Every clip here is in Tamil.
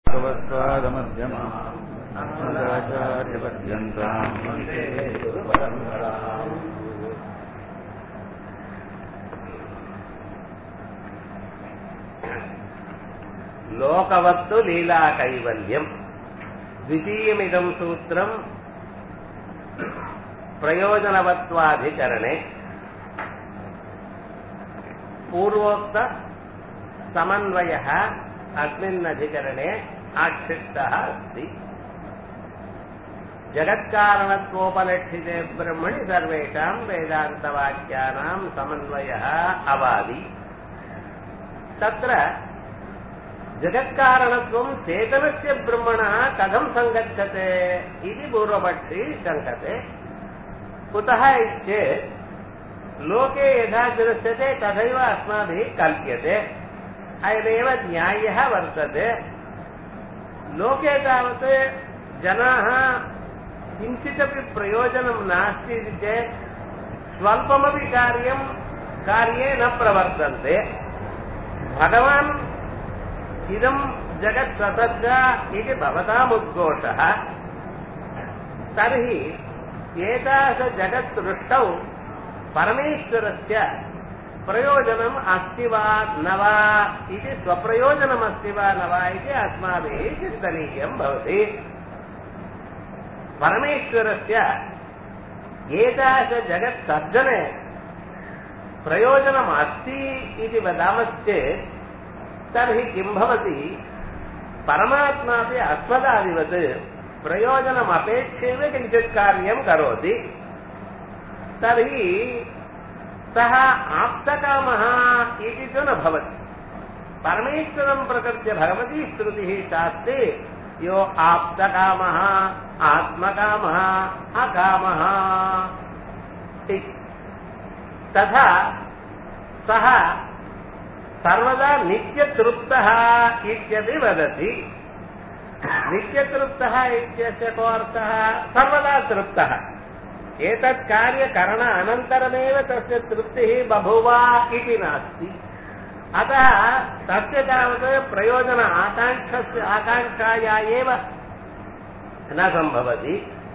भगवत्पादमध्यमा अस्मदाचार्यपर्यन्ताम् वन्दे गुरुपरम्पराम् లోకవత్తు లీలా కైవల్యం ద్వితీయమిదం సూత్రం ప్రయోజనవత్వాధికరణే పూర్వోక్త సమన్వయ అస్మిన్నధికరణే ఆక్షిప్త అస్తి జగత్కారణత్వోపలక్షితే బ్రహ్మణి సర్వేషాం వేదాంతవాక్యానాం సమన్వయ అవాది తత్ర జగత్కారణత్వం చేతనస్య బ్రహ్మణ కథం సంగచ్చతే ఇది పూర్వపక్షి శంకతే కుతः ఇచ్చేత్ లోకే యథా దృశ్యతే తథైవ అస్మాభిः కల్ప్యతే అయమేవ న్యాయः వర్తతే లోకే తావత్ జనాः किञ्चिदपि प्रयोजनं नास्ति इति चेत् स्वल्पमपि कार्यं कार्ये न प्रवर्तन्ते भगवान् इदं जगत् ससज्ज इति भवतामुद्घोषः तर्हि एतादृशजगत् सृष्टौ परमेश्वरस्य प्रयोजनम् अस्ति वा न वा इति स्वप्रयोजनमस्ति वा न वा इति अस्माभिः चिन्तनीयं भवति परमेश्वरस्य एतादृशजगत्सर्जने प्रयोजनमस्ति इति वदामश्चेत् तर्हि किं भवति परमात्मापि अस्मदादिवत् प्रयोजनमपेक्षैव किञ्चित् कार्यं करोति तर्हि सः आप्तकामः इति तु न भवति परमेश्वरं प्रकृत्य भगवती श्रुतिः शास्त्रे यो आप्तकामः आत्मकामः अकामः तथा सः सर्वदा नित्यतृप्तः इत्यपि वदति नित्यतृप्तः इत्यस्य को अर्थः सर्वदा तृप्तः एतत् कार्यकरण अनन्तरमेव तस्य तृप्तिः बभूव इति नास्ति अतः तस्य तावत् प्रयोजन आकाङ्क्षस्य आकाङ्क्षाया एव न सम्भवति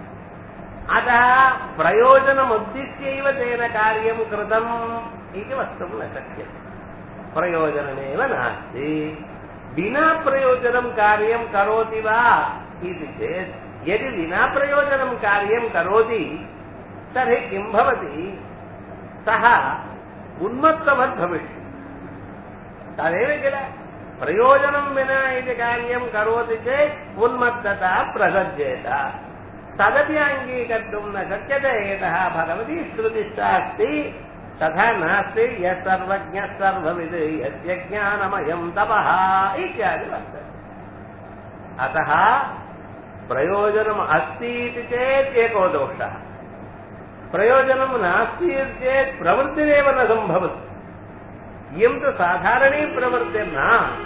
अतः प्रयोजनमुद्दिश्यैव तेन कार्यं कृतम् इति वक्तुं न शक्यते प्रयोजनमेव नास्ति विना प्रयोजनं कार्यं करोति वा इति चेत् यदि विना प्रयोजनं कार्यं करोति तर्हि किं भवति सः उन्मत्तवद् भविष्यति तदेव किल प्रयोजनं विना यदि कार्यं करोति चेत् उन्मत्तता प्रसज्येत तदपि अङ्गीकर्तुं न शक्यते यतः भगवती श्रुतिश्चास्ति तथा नास्ति यः सर्वज्ञः सर्वविद् यस्य ज्ञानमयं तपः इत्यादि वर्तते अतः प्रयोजनम् अस्ति इति चेत् एको दोषः प्रयोजनं नास्ति चेत् प्रवृत्तिरेव न सम्भवति इयं तु साधारणी प्रवृत्तिर्न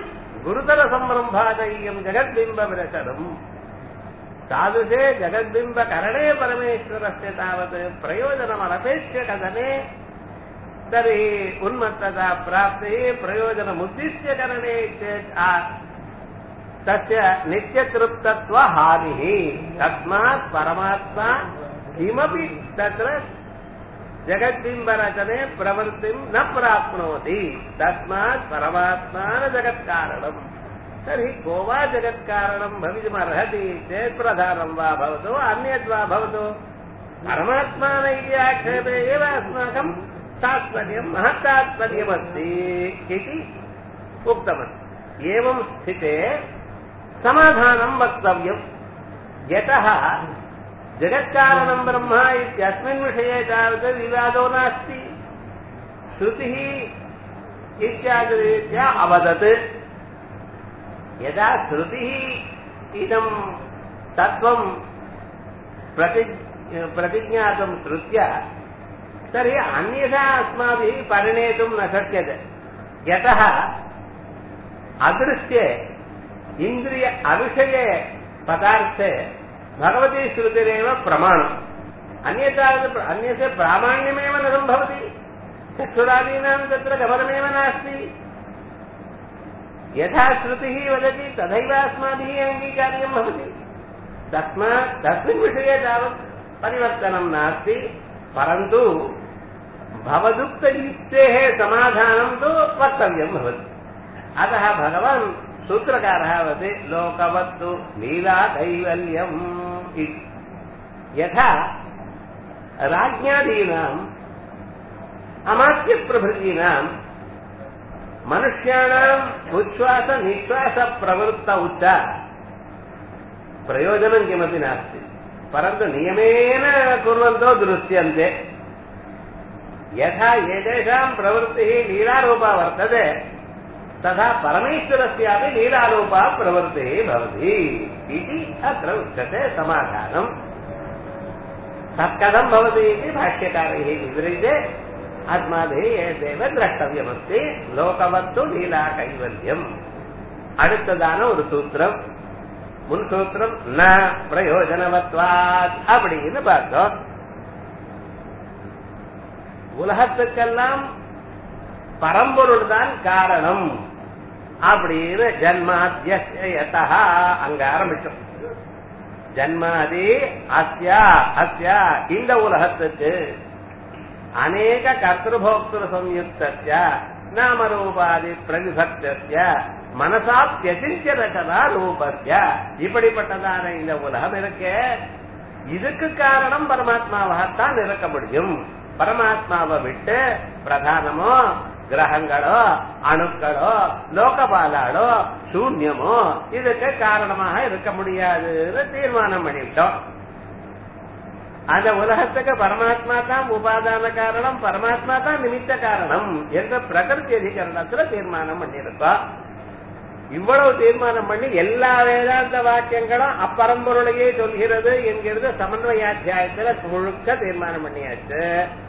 गुरुतरसम्रम्भादय्यं जगद्बिम्बविरचनम् तादृशे जगद्बिम्बकरणे परमेश्वरस्य तावत् प्रयोजनमनपेक्ष्य कथने तर्हि उन्मत्तता प्राप्तिः प्रयोजनमुद्दिश्य करणे चेत् तस्य नित्यतृप्तत्वहानिः तस्मात् परमात्मा किमपि तत्र जगद्बिम्बरचने प्रवृत्तिं न प्राप्नोति तस्मात् परमात्मा न जगत्कारणम् तर्हि को वा जगत्कारणं भवितुमर्हति चेत् प्रधानं वा भवतु अन्यद्वा भवतु परमात्मा न इति आक्षेपे एव अस्माकं तात्पर्यं महत्तात्पर्यमस्ति इति उक्तमस्ति एवं स्थिते समाधानं वक्तव्यम् यतः जगत्कारणं ब्रह्म इत्यस्मिन् विषये तावत् विवादो नास्ति श्रुतिः इत्यादिरीत्या अवदत् यदा श्रुतिः इदं तत्त्वं प्रति प्रतिज्ञातं श्रुत्य तर्हि अन्यथा अस्माभिः परिणेतुं न शक्यते यतः अदृश्ये इन्द्रिय अविषये पदार्थे भगवती श्रुतिरेव प्रमाणम् अन्यथा अन्यस्य प्रामाण्यमेव न सम्भवति चक्षुरादीनां तत्र गमनमेव नास्ति यथा श्रुतिः वदति तथैव अस्माभिः अङ्गीकार्यं भवति तस्मात् तस्मिन् विषये तावत् परिवर्तनं नास्ति परन्तु भवदुक्तयुक्तेः समाधानं तु वक्तव्यं भवति अतः भगवान् सूत्रकारः वदति लोकवत्तु लीलाकैवल्यम् इति यथा राज्ञादीनाम् अमात्यप्रभृतीनाम् मनुष्याणाम् उच्छ्वास निःश्वासप्रवृत्तौ च प्रयोजनं किमपि नास्ति परन्तु नियमेन कुर्वन्तो दृश्यन्ते यथा एतेषां प्रवृत्तिः लीलारूपा वर्तते तथा परमेश्वरस्यापि लीलारूपा प्रवृत्तिः भवति इति अत्र उच्यते समाधानम् तत्कथं भवति इति भाष्यकारैः विवृते अस्माभिः एतेव द्रष्टव्यमस्ति லோகவத்து லீலா கைவல்யம் அடுத்ததான ஒரு சூத்திரம் முன் சூத்திரம் ந பிரயோஜனவத்வாத் அப்படின்னு பார்த்தோம் உலகத்துக்கெல்லாம் பரம்பொருள் தான் காரணம் அப்படின்னு ஜன்மாத்தியதா அங்க ஆரம்பிச்சோம் ஜன்மாதி அஸ்யா அஸ்யா இந்த உலகத்துக்கு அநேக கர்த்தபோக்திரு சம்யுக்தஸ்ய நாமரூபாதி பிரவிபக்தஸ்ய மனசாத்தியசிஞ்ச ரச்சனா ரூபஸ்ய இப்படிப்பட்டதான இந்த உலகம் இருக்கே இதுக்கு காரணம் பரமாத்மாவாகத்தான் இருக்க முடியும் பரமாத்மாவை விட்டு பிரதானமோ கிரகங்களோ அணுக்களோ லோகபாலாளோ சூன்யமோ இதுக்கு காரணமாக இருக்க முடியாதுன்னு தீர்மானம் பண்ணிவிட்டோம் அந்த உலகத்துக்கு பரமாத்மா தான் உபாதான காரணம் பரமாத்மா தான் நிமித்த காரணம் என்ற பிரகிருதி அதிகரணத்துல தீர்மானம் பண்ணியிருக்கோம் இவ்வளவு தீர்மானம் பண்ணி எல்லா வேதாந்த வாக்கியங்களும் அப்பரம்பொருளையே சொல்கிறது என்கிறது சமன்வயாத்தியாயத்துல முழுக்க தீர்மானம் பண்ணியாச்சு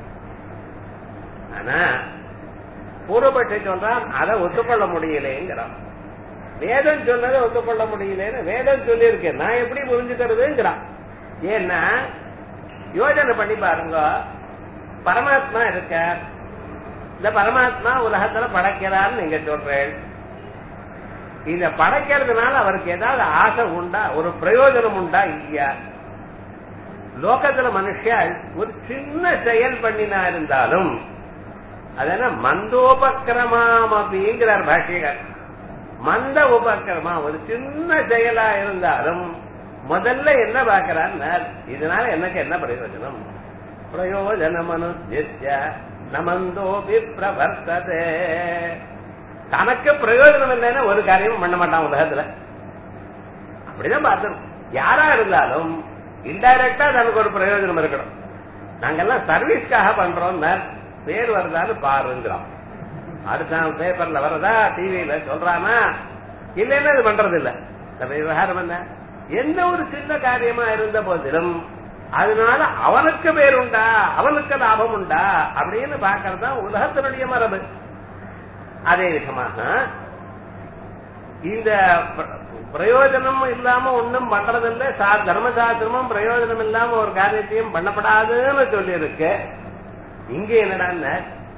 ஆனா பூர்வபட்சி சொல்றான் அதை ஒத்துக்கொள்ள முடியலைங்கிறான் வேதம் சொன்னதை ஒத்துக்கொள்ள முடியலன்னு வேதம் சொல்லியிருக்கேன் நான் எப்படி புரிஞ்சுக்கிறதுங்கிறான் ஏன்னா யோஜனை பண்ணி பாருங்க பரமாத்மா இருக்க இந்த பரமாத்மா உலகத்துல படைக்கிறான்னு நீங்க சொல்றேன் இந்த படைக்கிறதுனால அவருக்கு ஏதாவது ஆசை உண்டா ஒரு பிரயோஜனம் உண்டா இல்லையா லோகத்துல மனுஷால் ஒரு சின்ன செயல் பண்ணினா இருந்தாலும் அதென்ன மந்தோபக்கிரமாம் அப்படிங்கிறார் பாஷிகர் மந்த உபக்கிரமா ஒரு சின்ன செயலா இருந்தாலும் முதல்ல என்ன பாக்கிறான்னு இதனால எனக்கு என்ன பிரயோஜனம் பிரயோஜனம் அனுஜித்ய நமந்தோபி பிரவர்த்ததே தனக்கு பிரயோஜனம் இல்லைன்னா ஒரு காரியமும் பண்ண மாட்டான் உலகத்துல அப்படிதான் பார்த்தோம் யாரா இருந்தாலும் இன்டைரக்டா தனக்கு ஒரு பிரயோஜனம் இருக்கணும் நாங்கெல்லாம் சர்வீஸ்க்காக பண்றோம் பேர் வருதான்னு பாருங்கிறோம் அடுத்த பேப்பர்ல வரதா டிவியில சொல்றானா இல்லைன்னா இது பண்றது இல்ல நம்ம விவகாரம் என்ன எந்த ஒரு சின்ன காரியமா இருந்த போதிலும் அதனால அவனுக்கு பேர் உண்டா அவனுக்கு லாபம் உண்டா அப்படின்னு பாக்கிறது தான் உலகத்தினுடைய மரபு அதே விதமாக இந்த பிரயோஜனம் இல்லாம ஒண்ணும் பண்றதில்ல தர்மசாஸ்திரமும் பிரயோஜனம் இல்லாம ஒரு காரியத்தையும் பண்ணப்படாதுன்னு சொல்லி இருக்கு இங்க என்னடா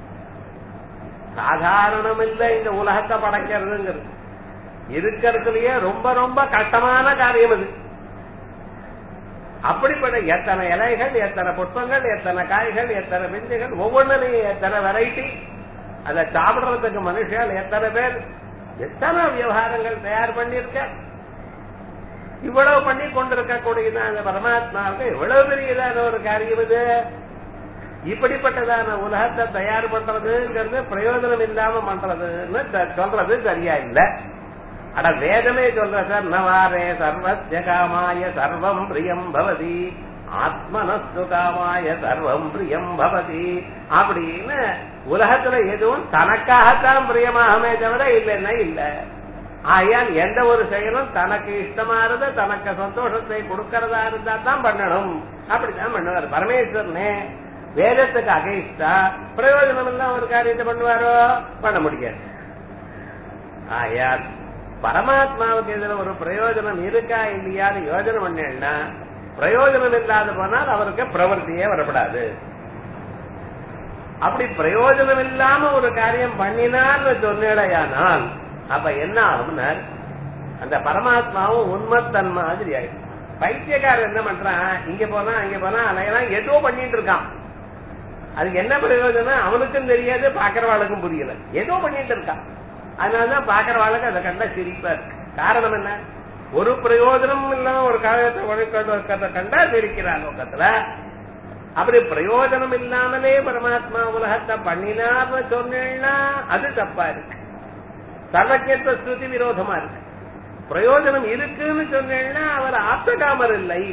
சாதாரணம் இல்ல இந்த உலகத்தை படைக்கிறதுங்கிறது இருக்கிறதுலயே ரொம்ப ரொம்ப கஷ்டமான காரியம் அது அப்படிப்பட்ட எத்தனை இலைகள் எத்தனை புஷ்பங்கள் எத்தனை காய்கள் எத்தனை பிஞ்சுகள் ஒவ்வொன்றுலையும் எத்தனை வெரைட்டி அதை சாப்பிடுறதுக்கு மனுஷன் எத்தனை பேர் எத்தனை விவகாரங்கள் தயார் பண்ணிருக்க இவ்வளவு பண்ணி கொண்டிருக்கக்கூடியதான் அந்த பரமாத்மாவுக்கு எவ்வளவு பெரியதான ஒரு காரியம் இது இப்படிப்பட்டதான உலகத்தை தயார் பண்றதுங்கிறது பிரயோஜனம் இல்லாம பண்றதுன்னு சொல்றது சரியா இல்லை அட வேதமே சொல்ற சார் நவாரே சர்வஸ்ய காமாய சர்வம் பிரியம் பவதி ஆத்மனஸ்து காமாய சர்வம் பிரியம் பவதி அப்படின்னு உலகத்துல எதுவும் தனக்காகத்தான் பிரியமாகமே தவிர இல்லைன்னா இல்ல ஆயால் எந்த ஒரு செயலும் தனக்கு இஷ்டமானது தனக்கு சந்தோஷத்தை கொடுக்கறதா இருந்தா தான் பண்ணணும் அப்படித்தான் பண்ணுவார் பரமேஸ்வரனே வேதத்துக்கு அகைஸ்டா பிரயோஜனம் எல்லாம் ஒரு காரியத்தை பண்ணுவாரோ பண்ண முடியாது ஆயால் பரமாத்மாவுக்கு இதுல ஒரு பிரயோஜனம் இருக்கா இல்லையான்னு யோஜனை பண்ணேன்னா பிரயோஜனம் இல்லாத போனால் அவருக்கு பிரவர்த்தியே வரப்படாது அப்படி பிரயோஜனம் இல்லாம ஒரு காரியம் பண்ணினான்னு சொன்னேடையானால் அப்ப என்ன ஆகும்னா அந்த பரமாத்மாவும் உண்மத்தன் மாதிரி ஆயிடும் பைத்தியக்காரன் என்ன பண்றான் இங்க போனா அங்க போனா அலையெல்லாம் ஏதோ பண்ணிட்டு இருக்கான் அதுக்கு என்ன பிரயோஜனம் அவனுக்கும் தெரியாது பாக்குறவாளுக்கும் புரியல ஏதோ பண்ணிட்டு இருக்கான் அதனாலதான் பாக்குறவாளுக்கு அதை கண்டா சிரிப்பா இருக்கு காரணம் என்ன ஒரு பிரயோஜனம் இல்லாம ஒரு காலத்தை உழைக்கிறத கண்டா சிரிக்கிறான் லோகத்துல அப்படி பிரயோஜனம் இல்லாமலே பரமாத்மா உலகத்தை பண்ணினார்னு சொன்னேன்னா அது தப்பா இருக்கு சர்வஜத்துவ ஸ்ருதி விரோதமா இருக்கு பிரயோஜனம் இருக்குன்னு சொன்னேன்னா அவர் ஆப்தகாமர் இல்லை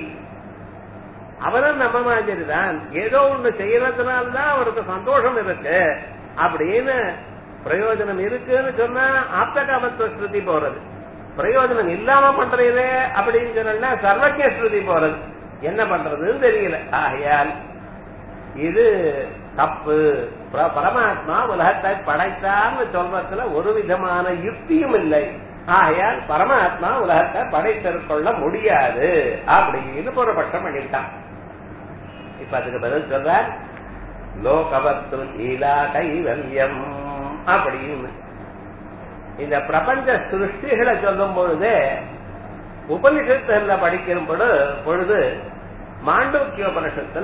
அவரும் நம்ம மாதிரி தான் ஏதோ ஒண்ணு செய்யறதுனால்தான் அவருக்கு சந்தோஷம் இருக்கு அப்படின்னு பிரயோஜனம் இருக்குன்னு சொன்னா ஆப்தகாமத்துவ ஸ்ருதி போறது பிரயோஜனம் இல்லாம பண்றது அப்படின்னு சொன்னா சர்வஜ ஸ்ருதி போறது என்ன பண்றதுன்னு தெரியல ஆகையால் இது தப்பு பர- பரமாத்மா உலகத்தை படைத்தான்னு சொல்றதுல ஒரு விதமான யுக்தியும் இல்லை ஆகையால் பரமாத்மா உலகத்தை படைத்திருக்கொள்ள முடியாது அப்படின்னு புறப்பட்டம் பண்ணிட்டான் இப்ப அதுக்கு பதில் சொல்றார் லோகவத்து லீலா கைவல்யம் அப்படின்னு இந்த பிரபஞ்ச சிருஷ்டிகளை சொல்லும் பொழுது உபனிஷத்துல படிக்கிற பொழு- பொழுது மாண்டூக்கிய உபனிஷத்துல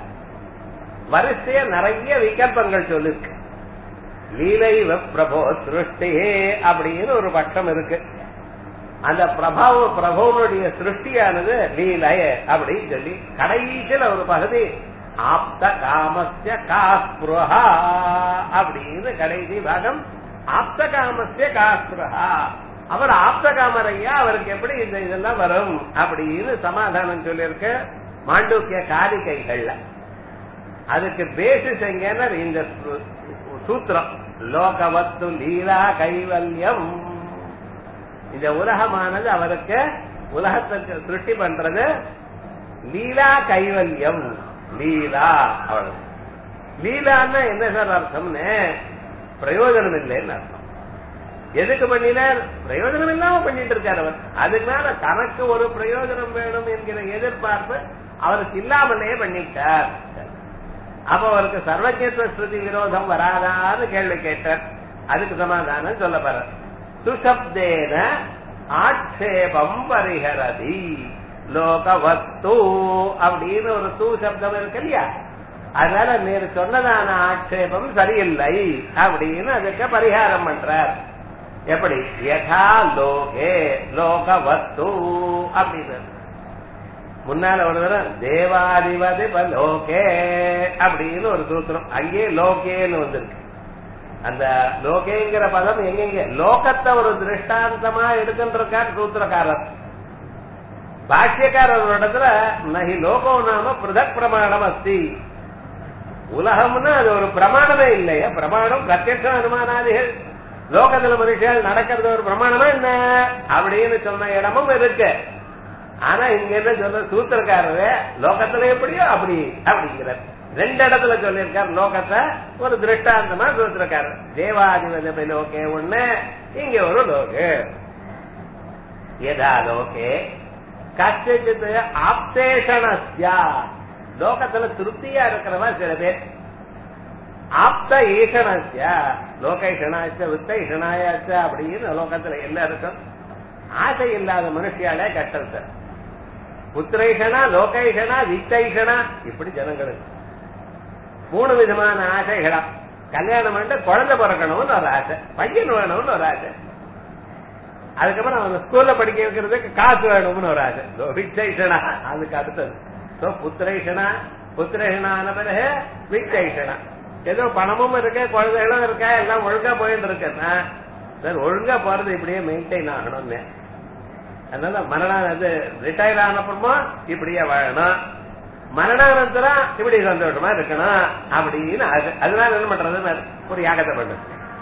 வரிசைய நிறைய விகல்பங்கள் சொல்லிருக்கு லீலை பிரபோ சிருஷ்டி அப்படின்னு ஒரு பட்சம் இருக்கு அந்த பிரபாவ பிரபுவனுடைய சிருஷ்டியானது லீலை அப்படின்னு சொல்லி கடைசியில ஒரு பகுதி ஆப்த காமஸ்ய காஸ்புரஹா அப்படின்னு கடைசி பாகம் ஆப்த காமஸ்ய காஸ்புரஹா அவர் ஆப்த காமரையா அவருக்கு எப்படி இந்த இதெல்லாம் வரும் அப்படின்னு சமாதானம் சொல்லியிருக்க மாண்டூக்கிய காரிகைகள்ல அதுக்கு பேசிஸ் எங்கன்னா இந்த சூ- சூத்திரம் லோகவத்து லீலா கைவல்யம் இந்த உலகமானது அவருக்கு உலகத்துக்கு சிருஷ்டி பண்றது லீலா கைவல்யம் லீலா அவ்வளவு லீலான்னா என்ன சார் அர்த்தம்னு பிரயோஜனம் இல்லைன்னு அர்த்தம் எதுக்கு பண்ணினார் பிரயோஜனம் இல்லாம பண்ணிட்டு இருக்காரு அவர் அதனால தனக்கு ஒரு பிரயோஜனம் வேணும் என்கிற எதிர்பார்ப்பு அவருக்கு இல்லாமலே பண்ணிட்டார் அப்ப அவருக்கு சர்வஜத்துவ ஸ்ருதி விரோதம் வராதான்னு கேள்வி கேட்டார் அதுக்கு சமாதானம் சொல்ல போற சுசப்தேன ஆட்சேபம் பரிஹரதி லோகவத்து அப்படின்னு ஒரு தூ சப்தம் இருக்கு இல்லையா அதனால நீர் சொன்னதான ஆட்சேபம் சரியில்லை அப்படின்னு அதுக்கு பரிகாரம் பண்றார் எப்படி யதா லோகே லோகவத்து அப்படின்னு முன்னால ஒரு தடவை தேவாதிபதி லோகே அப்படின்னு ஒரு சூத்திரம் அங்கே லோகேன்னு வந்திருக்கு அந்த லோகேங்கிற பதம் எங்கெங்க லோகத்தை ஒரு திருஷ்டாந்தமா எடுக்கின்றிருக்கார் சூத்திரக்காரர் பாஷ்யக்காரர் ஒரு இடத்துல நகி லோகோ நாம பிரதக் பிரமாணம் அஸ்தி உலகம்னா அது ஒரு பிரமாணமே இல்லையா பிரமாணம் பிரத்யட்ச அனுமானாதிகள் லோகத்துல மனுஷன் நடக்கிறது ஒரு பிரமாணமா என்ன அப்படின்னு சொன்ன இடமும் இருக்கு ஆனா இங்க என்ன சொல்ற சூத்திரக்காரரு லோகத்துல எப்படியோ அப்படி அப்படிங்கிறார் ரெண்டு இடத்துல சொல்லியிருக்கார் லோகத்தை ஒரு திருஷ்டாந்தமா சூத்திரக்காரர் தேவாதிபதி லோகே ஒண்ணு இங்க ஒரு லோகு யதா லோகே கச்சித் ஆப்தேஷணஸ்யா லோகத்துல திருப்தியா இருக்கிறவா சில பேர் ஆப்த ஈஷணஸ்யா லோகேஷனாச்ச வித்தைஷனாயாச்ச அப்படின்னு லோகத்துல எல்லாம் இருக்கும் ஆசை இல்லாத மனுஷியாலே கஷ்டம் சார் புத்திரைஷனா லோகைஷனா வித்தைஷனா இப்படி ஜனங்களுக்கு மூணு விதமான ஆசைகளா கல்யாணம் பண்ணிட்டு குழந்தை பிறக்கணும்னு ஒரு ஆசை பையன் வேணும்னு ஒரு ஆசை அதுக்கப்புறம் அவங்க ஸ்கூல்ல படிக்க வைக்கிறதுக்கு காசு வேணும்னு ஒரு ஆசை So, வித்தைஷனா அதுக்கு அடுத்தது சோ புத்திரைஷனா புத்திரேஷனான பிறகு வித்தைஷனா ஏதோ பணமும் இருக்கு குழந்தைகளும் இருக்கா எல்லாம் ஒழுங்கா போயிட்டு இருக்குன்னா சார் ஒழுங்கா போறது இப்படியே மெயின்டைன் ஆகணும்னு அதனால மரணம் அது ரிட்டையர் ஆனப்புறமா இப்படியே வாழணும் மரணானந்தரம் இப்படி சந்தோஷமா இருக்கணும் அப்படின்னு அது அதனால என்ன பண்றதுன்னு ஒரு யாகத்தை பண்ணு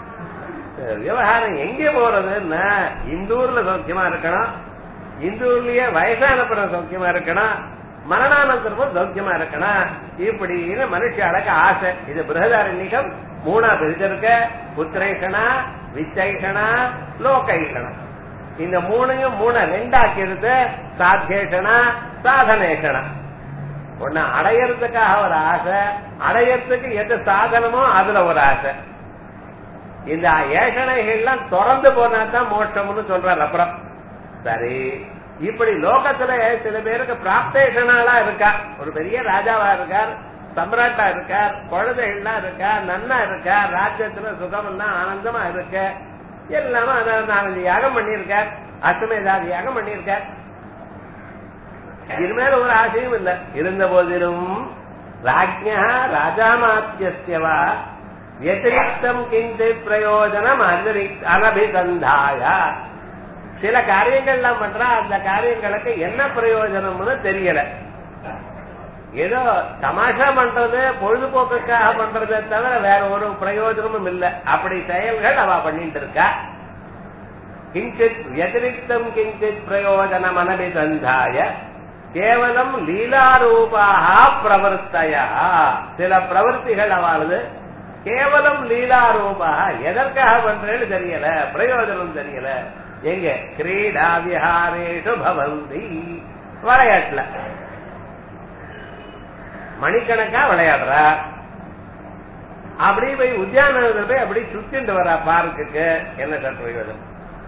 விவகாரம் எங்க போறதுன்னா இந்தூர்ல சௌக்கியமா இருக்கணும் இந்தூர்லயே வயசான பிறகு சௌக்கியமா இருக்கணும் மரணானந்தரமும் சௌக்கியமா இருக்கணும் இப்படின்னு மனுஷாளுக்கு ஆசை இது பிரகதாரண்யம் மூணா பிரிச்சிருக்க புத்திரேஷனா விச்சைஷனா லோகைஷனா இந்த மூணையும் மூணை ரெண்டாக்கிறது சாத்தியேஷனா சாதனேஷனா ஒண்ணு அடையறதுக்காக ஒரு ஆசை அடையறதுக்கு எது சாதனமோ அதுல ஒரு ஆசை இந்த ஏஷணைகள்லாம் திறந்து போனா தான் மோட்சம்னு சொல்றாரு அப்புறம் சரி இப்படி லோகத்துல சில பேருக்கு பிராப்தேஷனாலா இருக்கா ஒரு பெரிய ராஜாவா இருக்கார் சம்ராட்டா இருக்கார் குழந்தைகள்லாம் இருக்கா நன்னா இருக்கா ராஜ்யத்துல சுகமெல்லாம் ஆனந்தமா இருக்க எல்லாமே அதை நாலஞ்சு யாகம் பண்ணியிருக்கார் அசுமேதாதி யாகம் பண்ணியிருக்கார் இனிமேல் ஒரு ஆசையும் இல்ல இருந்த போதிலும் ராஜ்யா ராஜாமாத்தியவா व्यतिरिक्तम किंचित பிரயோஜனம் அனபிசந்தாய சில காரியங்கள்லாம் பண்றா அந்த காரியங்களுக்கு என்ன பிரயோஜனம்னு தெரியல ஏதோ தமாஷா பண்றது பொழுதுபோக்குக்காக பண்றதை தவிர வேற ஒரு பிரயோஜனமும் இல்ல அப்படி செயல்கள் அவ பண்ணிட்டு இருக்கா கிஞ்சித் व्यतिरिक्तம் கிஞ்சித் பிரயோஜனம் அனபிசந்தாய கேவலம் லீலாரூபாக பிரவர்த்தய சில பிரவர்த்திகள் அவளது கேவலம் லீலாரூபாக எதற்காக பண்றேன்னு தெரியல பிரயோஜனம் தெரியல எங்க கிரீடா விஹாரேஷு பவந்தி விளையாட்டுல மணிக்கணக்கா விளையாடுறா அப்படி போய் உத்தியானத்துல போய் அப்படி சுத்திட்டு வரா பார்க்குக்கு என்ன சார் பிரயோஜனம்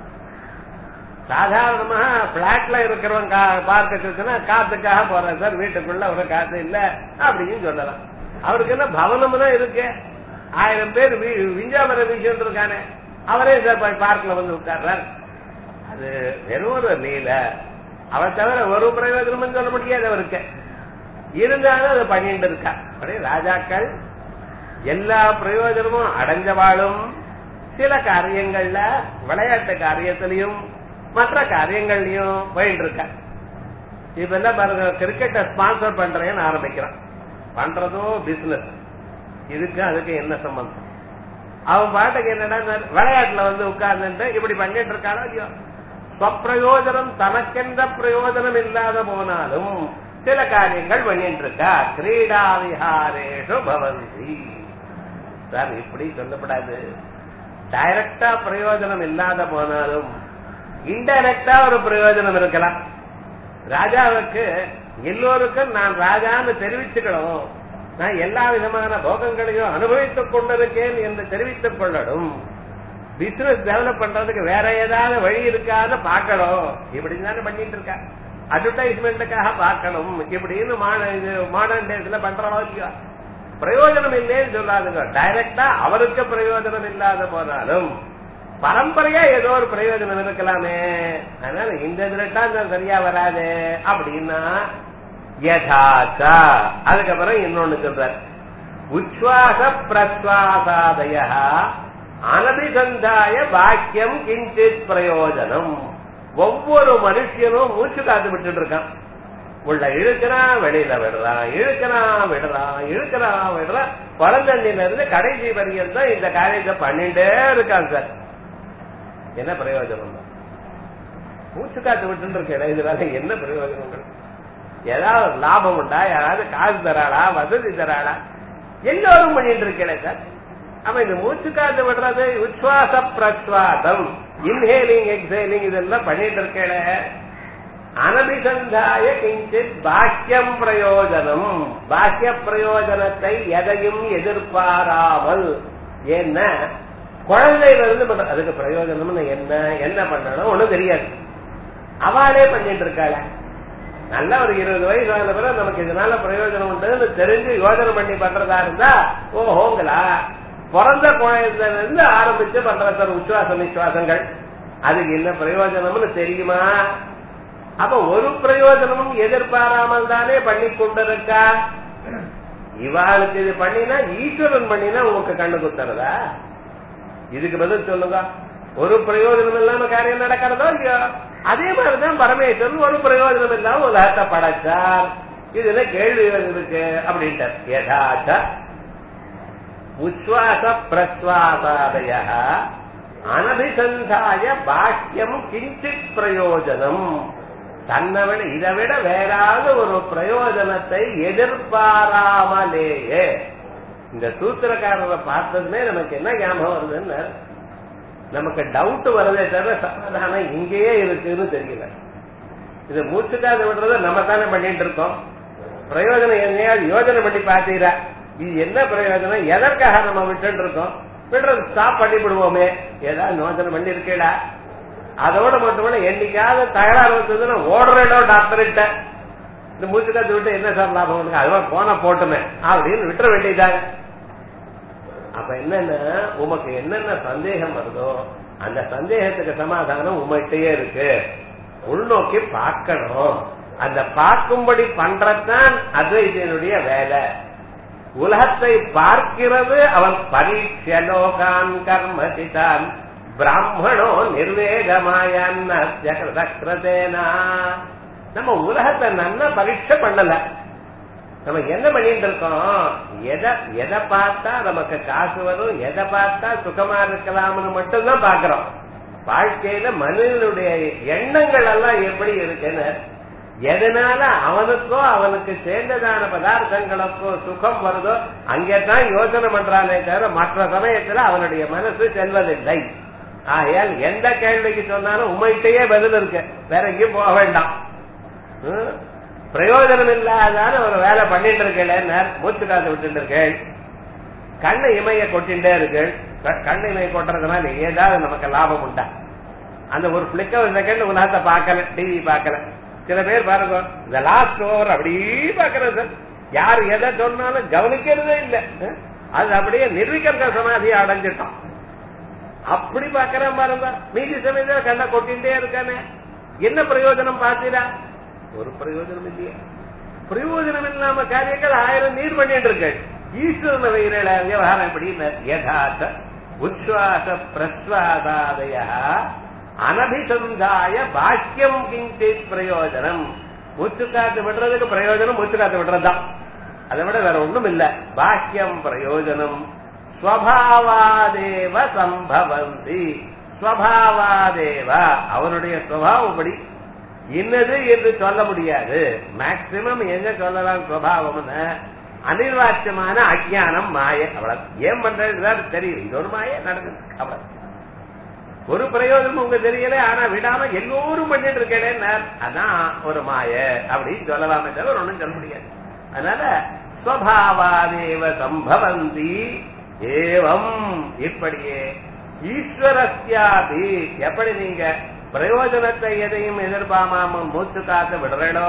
சாதாரணமா பிளாட்ல இருக்கிறவன் பார்க்க இருக்குன்னா காத்துக்காக போறேன் சார் வீட்டுக்குள்ள ஒரு காத்து இல்ல அப்படின்னு சொல்லலாம் அவருக்கு என்ன பவனம் தான் இருக்கு ஆயிரம் பேர் விஞ்சாமர வீசிட்டு இருக்கானே அவரே சார் பார்க்ல வந்து உட்கார்றார் அது வெறும் ஒரு லீல அவர் தவிர ஒரு பிரயோஜனமும் சொல்ல முடியாது அவருக்கு இருந்தாலும் அதை பண்ணிட்டு இருக்கா அப்படியே ராஜாக்கள் எல்லா பிரயோஜனமும் அடைஞ்சவாளும் சில காரியங்கள்ல விளையாட்டு காரியத்திலையும் மற்ற காரியங்கள்லயும் போயிட்டு இருக்க இப்ப என்ன பாருங்க கிரிக்கெட்டை ஸ்பான்சர் பண்றேன்னு ஆரம்பிக்கிறான் பண்றதோ பிசினஸ் இதுக்கு அதுக்கு என்ன சம்பந்தம் அவன் பாட்டுக்கு என்னடா விளையாட்டுல வந்து உட்கார்ந்துட்டு இப்படி பண்ணிட்டு இருக்கானோ ஐயோ ஸ்வப்பிரயோஜனம் தனக்கென்ற பிரயோஜனம் இல்லாத போனாலும் சில காரியங்கள் பண்ணிட்டு இருக்கா கிரீடா விஹாரேஷு பவந்தி சார் இப்படி சொல்லப்படாது டைரக்டா பிரயோஜனம் இல்லாத போனாலும் இன்டைரக்டா ஒரு பிரயோஜனம் இருக்கலாம் ராஜாவுக்கு எல்லோருக்கும் நான் ராஜான்னு தெரிவிச்சுக்கணும் நான் எல்லா விதமான போகங்களையும் அனுபவித்துக் கொண்டிருக்கேன் என்று தெரிவித்துக் கொள்ளணும் பிசினஸ் டெவலப் பண்றதுக்கு வேற ஏதாவது வழி இருக்காத பாக்கணும் இப்படின்னு தானே பண்ணிட்டு இருக்கா அட்வர்டைஸ்மெண்ட்டுக்காக பார்க்கணும் இப்படின்னு மாடர்ன் டேஸ்ல பண்றோம் இல்லையா பிரயோஜனம் இல்லைன்னு சொல்லாதுங்க டைரக்டா அவருக்கு பிரயோஜனம் இல்லாத போனாலும் பரம்பரையா ஏதோ ஒரு பிரயோஜனம் இருக்கலாமே அதனால இந்த இதுலட்டான் சரியா வராது அப்படின்னா யதாச்சா அதுக்கப்புறம் இன்னொன்னு சொல்றார் உச்வாச பிரஸ்வாசாதய அனபிசந்தாய பாக்கியம் கிஞ்சித் பிரயோஜனம் ஒவ்வொரு மனுஷனும் மூச்சு காத்து விட்டுட்டு இருக்கான் உள்ள இழுக்கிறான் வெளியில விடுறான் இழுக்கிறான் விடுறான் இழுக்கிறான் விடுறான் குழந்தண்ணில இருந்து கடைசி வரையும் தான் இந்த காரியத்தை பண்ணிட்டே இருக்கான் சார் என்ன பிரயோஜனம் மூச்சு காத்து விட்டு இருக்கேன் இதனால என்ன பிரயோஜனங்கள் ஏதாவது லாபம் உண்டா யாராவது காசு தராளா வசதி தராளா எல்லோரும் பண்ணிட்டு இருக்கேன் சார் அப்ப இந்த மூச்சு காத்து விடுறது உச்வாச பிரஸ்வாசம் இன்ஹேலிங் எக்ஸேலிங் இதெல்லாம் பண்ணிட்டு இருக்கேன் அனபிசந்தாய கிஞ்சித் பாக்கியம் பிரயோஜனம் பாக்கிய பிரயோஜனத்தை எதையும் எதிர்பாராமல் என்ன குழந்தையில இருந்து பண்ற அதுக்கு பிரயோஜனம்னு என்ன என்ன பண்ணணும் ஒண்ணும் தெரியாது அவளே பண்ணிட்டு இருக்காள நல்ல ஒரு இருபது வயசு ஆன பிறகு நமக்கு இதனால பிரயோஜனம் உண்டுன்னு தெரிஞ்சு யோஜனை பண்ணி பண்றதா இருந்தா ஓஹோங்களா பிறந்த குழந்தைல இருந்து ஆரம்பிச்சு பண்ற சார் உச்சுவாச நிச்சுவாசங்கள் அதுக்கு என்ன பிரயோஜனம்னு தெரியுமா அப்ப ஒரு பிரயோஜனமும் எதிர்பாராமல் தானே பண்ணி கொண்டிருக்கா இவாளுக்கு இது பண்ணினா ஈஸ்வரன் பண்ணினா உங்களுக்கு கண்ணு குத்துறதா இதுக்கு பதில் சொல்லுங்க ஒரு பிரயோஜனம் இல்லாம காரியம் நடக்கிறதோ இல்லையோ அதே மாதிரிதான் பரமேஸ்வரன் ஒரு பிரயோஜனம் இல்லாம உலகத்தை படைச்சார் இதுல கேள்வி இருக்கு அப்படின்ட்டார் யதாச்ச உச்வாச பிரஸ்வாசாதய அனபிசந்தாய பாக்கியம் கிஞ்சித் பிரயோஜனம் தன்னை விட இதை விட வேறாவது ஒரு பிரயோஜனத்தை எதிர்பாராமலேயே இந்த சூத்திரக்காரரை பார்த்ததுமே நமக்கு என்ன ஞாபகம் வருதுன்னு நமக்கு டவுட் வரதே தவிர சமாதானம் இங்கேயே இருக்குன்னு தெரியல இது மூச்சுக்காத விடுறத நம்ம தானே பண்ணிட்டு இருக்கோம் பிரயோஜனம் என்னையாவது யோஜனை பண்ணி பாத்தீரா இது என்ன பிரயோஜனம் எதற்காக நம்ம விட்டு இருக்கோம் விடுறது ஸ்டாப் பண்ணி விடுவோமே ஏதாவது யோசனை பண்ணி இருக்கேடா அதோட மட்டுமல்ல என்னைக்காவது தகராறு வந்ததுன்னா ஓடுறேடோ டாக்டர்கிட்ட இந்த மூச்சு காத்து விட்டு என்ன சார் லாபம் உனக்கு அதுவா போனா போட்டுமே அப்படின்னு விட்டுற வேண்டியதாங்க அப்ப என்னன்னா உமக்கு என்னென்ன சந்தேகம் வருதோ அந்த சந்தேகத்துக்கு சமாதானம் உங்கள்கிட்டயே இருக்கு உள்நோக்கி பார்க்கணும் அந்த பார்க்கும்படி பண்றதுதான் அத்வைத்தியனுடைய வேலை உலகத்தை பார்க்கிறது அவன் பரீட்சலோகான் கர்மசிதான் பிராமணோ நிர்வேகமாயன்னேனா நம்ம உலகத்தை நல்லா பரீட்சை பண்ணல நம்ம என்ன பண்ணிட்டு இருக்கோம் எதை எதை பார்த்தா நமக்கு காசு வரும் எதை பார்த்தா சுகமா இருக்கலாம்னு மட்டும்தான் பாக்குறோம் வாழ்க்கையில மனிதனுடைய எண்ணங்கள் எல்லாம் எப்படி இருக்குன்னு எதனால அவனுக்கோ அவனுக்கு சேர்ந்ததான பதார்த்தங்களுக்கோ சுகம் வருதோ அங்கேதான் யோசனை பண்றானே தவிர மற்ற சமயத்துல அவனுடைய மனசு செல்வதில்லை ஆகையால் எந்த கேள்விக்கு சொன்னாலும் உண்மைகிட்டயே பதில் இருக்கு வேற எங்கேயும் போக வேண்டாம் ஹம்? பிரயோஜனம் இல்லாதான ஒரு வேலை பண்ணிட்டு இருக்கேன் மூச்சு காத்து விட்டு இருக்கேன் கண்ணு இமைய கொட்டின்றே இருக்கு க- கண்ணு இமைய கொட்டுறதுனால ஏதாவது நமக்கு லாபம் உண்டா அந்த ஒரு பிளிக்க ஒரு செகண்ட் உலகத்தை பார்க்கல டிவி பார்க்கல சில பேர் பாருங்க இந்த லாஸ்ட் ஓவர் அப்படியே பாக்குறது சார் யார் எதை சொன்னாலும் கவனிக்கிறதே இல்ல அஹ்? அது அப்படியே நிர்விகல்க சமாதியை அடைஞ்சிட்டோம் அப்படி பாக்குறேன் பாருங்க மீதி சமயத்துல கண்ணை கொட்டின்றே இருக்கானே என்ன பிரயோஜனம் பார்த்தீரா ஒரு பிரயோஜனம் இல்லையே பிரயோஜனம் இல்லாம காரியங்கள் ஆயிரம் நீர் பண்ணிட்டு இருக்கு ஈஸ்வரன வயிறல விவகாரம் எப்படின்னு யதார்த்த உச்வாச பிரஸ்வாசாதய அனபிசந்தாய பாக்கியம் கிஞ்சித் பிரயோஜனம் மூச்சு காத்து விடுறதுக்கு பிரயோஜனம் மூச்சு காத்து விடுறதுதான் அதை விட வேற ஒண்ணும் இல்ல பாக்கியம் பிரயோஜனம் ஸ்வபாவாதேவ சம்பவந்தி ஸ்வபாவாதேவ அவனுடைய சுவாவப்படி இன்னது என்று சொல்ல முடியாது மேக்சிமம் எங்க சொல்லலாம் சுவாவம்னு அனிர்வாச்சியமான அஜ்ஞானம் மாய அவ்வளவு ஏன் பண்றது தெரியும் இது ஒரு மாய நடக்குது அவ்வளவு ஒரு பிரயோஜனம் உங்க தெரியல ஆனா விடாம எல்லோரும் பண்ணிட்டு இருக்கேன் அதான் ஒரு மாய அப்படின்னு சொல்லலாமே தவிர ஒண்ணும் சொல்ல முடியாது அதனால ஸ்வபாவாதேவ சம்பவந்தி ஏவம் இப்படியே ஈஸ்வரஸ்யாபி எப்படி நீங்க பிரயோஜனத்தை எதையும் எதிர்பார்க்காம மூச்சு காத்து விடுறீடோ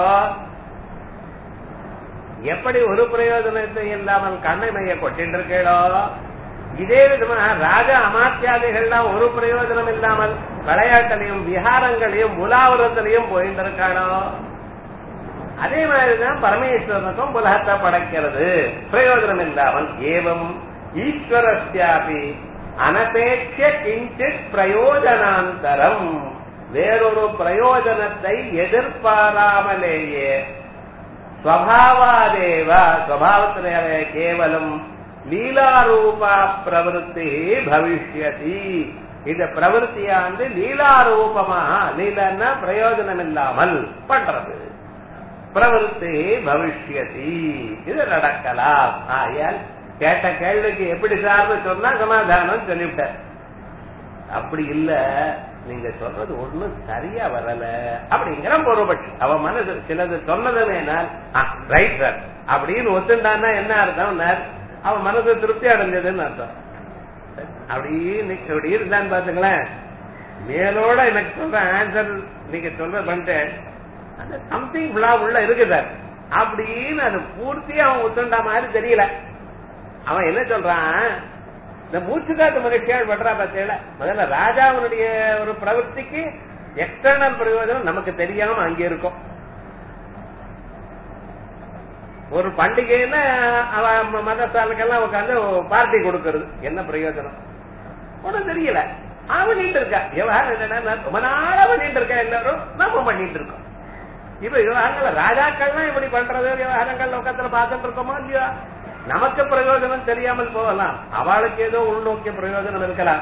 எப்படி ஒரு பிரயோஜனத்தை இல்லாமல் கண்ணை மைய கொட்டிட்டு இருக்கீடோ இதே விதமாக ராஜ அமாத்தியாதிகள்லாம் ஒரு பிரயோஜனம் இல்லாமல் விளையாட்டிலையும் விஹாரங்களையும் உலாவரத்திலையும் போயிட்டு இருக்கானோ அதே மாதிரிதான் பரமேஸ்வரனுக்கும் உலகத்தை படைக்கிறது பிரயோஜனம் இல்லாமல் ஏவம் ஈஸ்வரஸ்யாபி அனபேட்ச கிஞ்சித் பிரயோஜனாந்தரம் வேறொரு பிரயோஜனத்தை எதிர்பாராமலேயே ஸ்வபாவாதேவ ஸ்வபாவத்திலே கேவலம் லீலாரூபா பிரவருத்தி பவிஷ்யதி இந்த பிரவருத்தியானது லீலாரூபமாக லீலன்னா பிரயோஜனம் இல்லாமல் பண்றது பிரவருத்தி பவிஷ்யதி இது நடக்கலாம் ஆயால் கேட்ட கேள்விக்கு எப்படி சார்னு சொன்னா சமாதானம் சொல்லிவிட்டார் அப்படி இல்ல நீங்க சொல்றது ஒண்ணும் சரியா வரல அப்படிங்கிற பொருள்பட்சி அவன் மனசு சிலது சொன்னதுனால் ரைட் சார் அப்படின்னு ஒத்துண்டான்னா என்ன அர்த்தம் அவன் மனசு திருப்தி அடைஞ்சதுன்னு அர்த்தம் அப்படியே நிக்க- அப்படி இருந்தான்னு பாத்துங்களேன் மேலோட எனக்கு சொல்ற ஆன்சர் நீங்க சொல்ற பண்ணிட்டேன் அந்த சம்திங் ஃபுல்லா உள்ள இருக்கு சார் அப்படின்னு அது பூர்த்தியா அவன் ஒத்துண்டா மாதிரி தெரியல அவன் என்ன சொல்றான் இந்த மூச்சுக்காத்து மகிழ்ச்சியால் படுறா பார்த்தேல முதல்ல ராஜாவினுடைய ஒரு பிரவൃத்திக்கு எக்ஸ்டர்னல் பிரயோஜனம் நமக்கு தெரியாம அங்க இருக்கும் ஒரு பண்டிகைன்னா அவன் மதத்தாளுக்கெல்லாம் உட்காந்து பார்ட்டி கொடுக்கறது என்ன பிரயோஜனம் ஒன்றும் தெரியல அவன் பண்ணிட்டு இருக்கா விவகாரம் என்னன்னா ரொம்ப நாளா பண்ணிட்டு இருக்கா எல்லாரும் நம்ம பண்ணிட்டு இருக்கோம் இப்ப விவகாரங்கள ராஜாக்கள்லாம் இப்படி பண்றது விவகாரங்கள் லோகத்துல பார்த்துட்டு இருக்கோமா இல்லையா நமக்கு பிரயோஜனம் தெரியாமல் போகலாம் அவளுக்கு ஏதோ உள்நோக்கிய பிரயோஜனம் இருக்கலாம்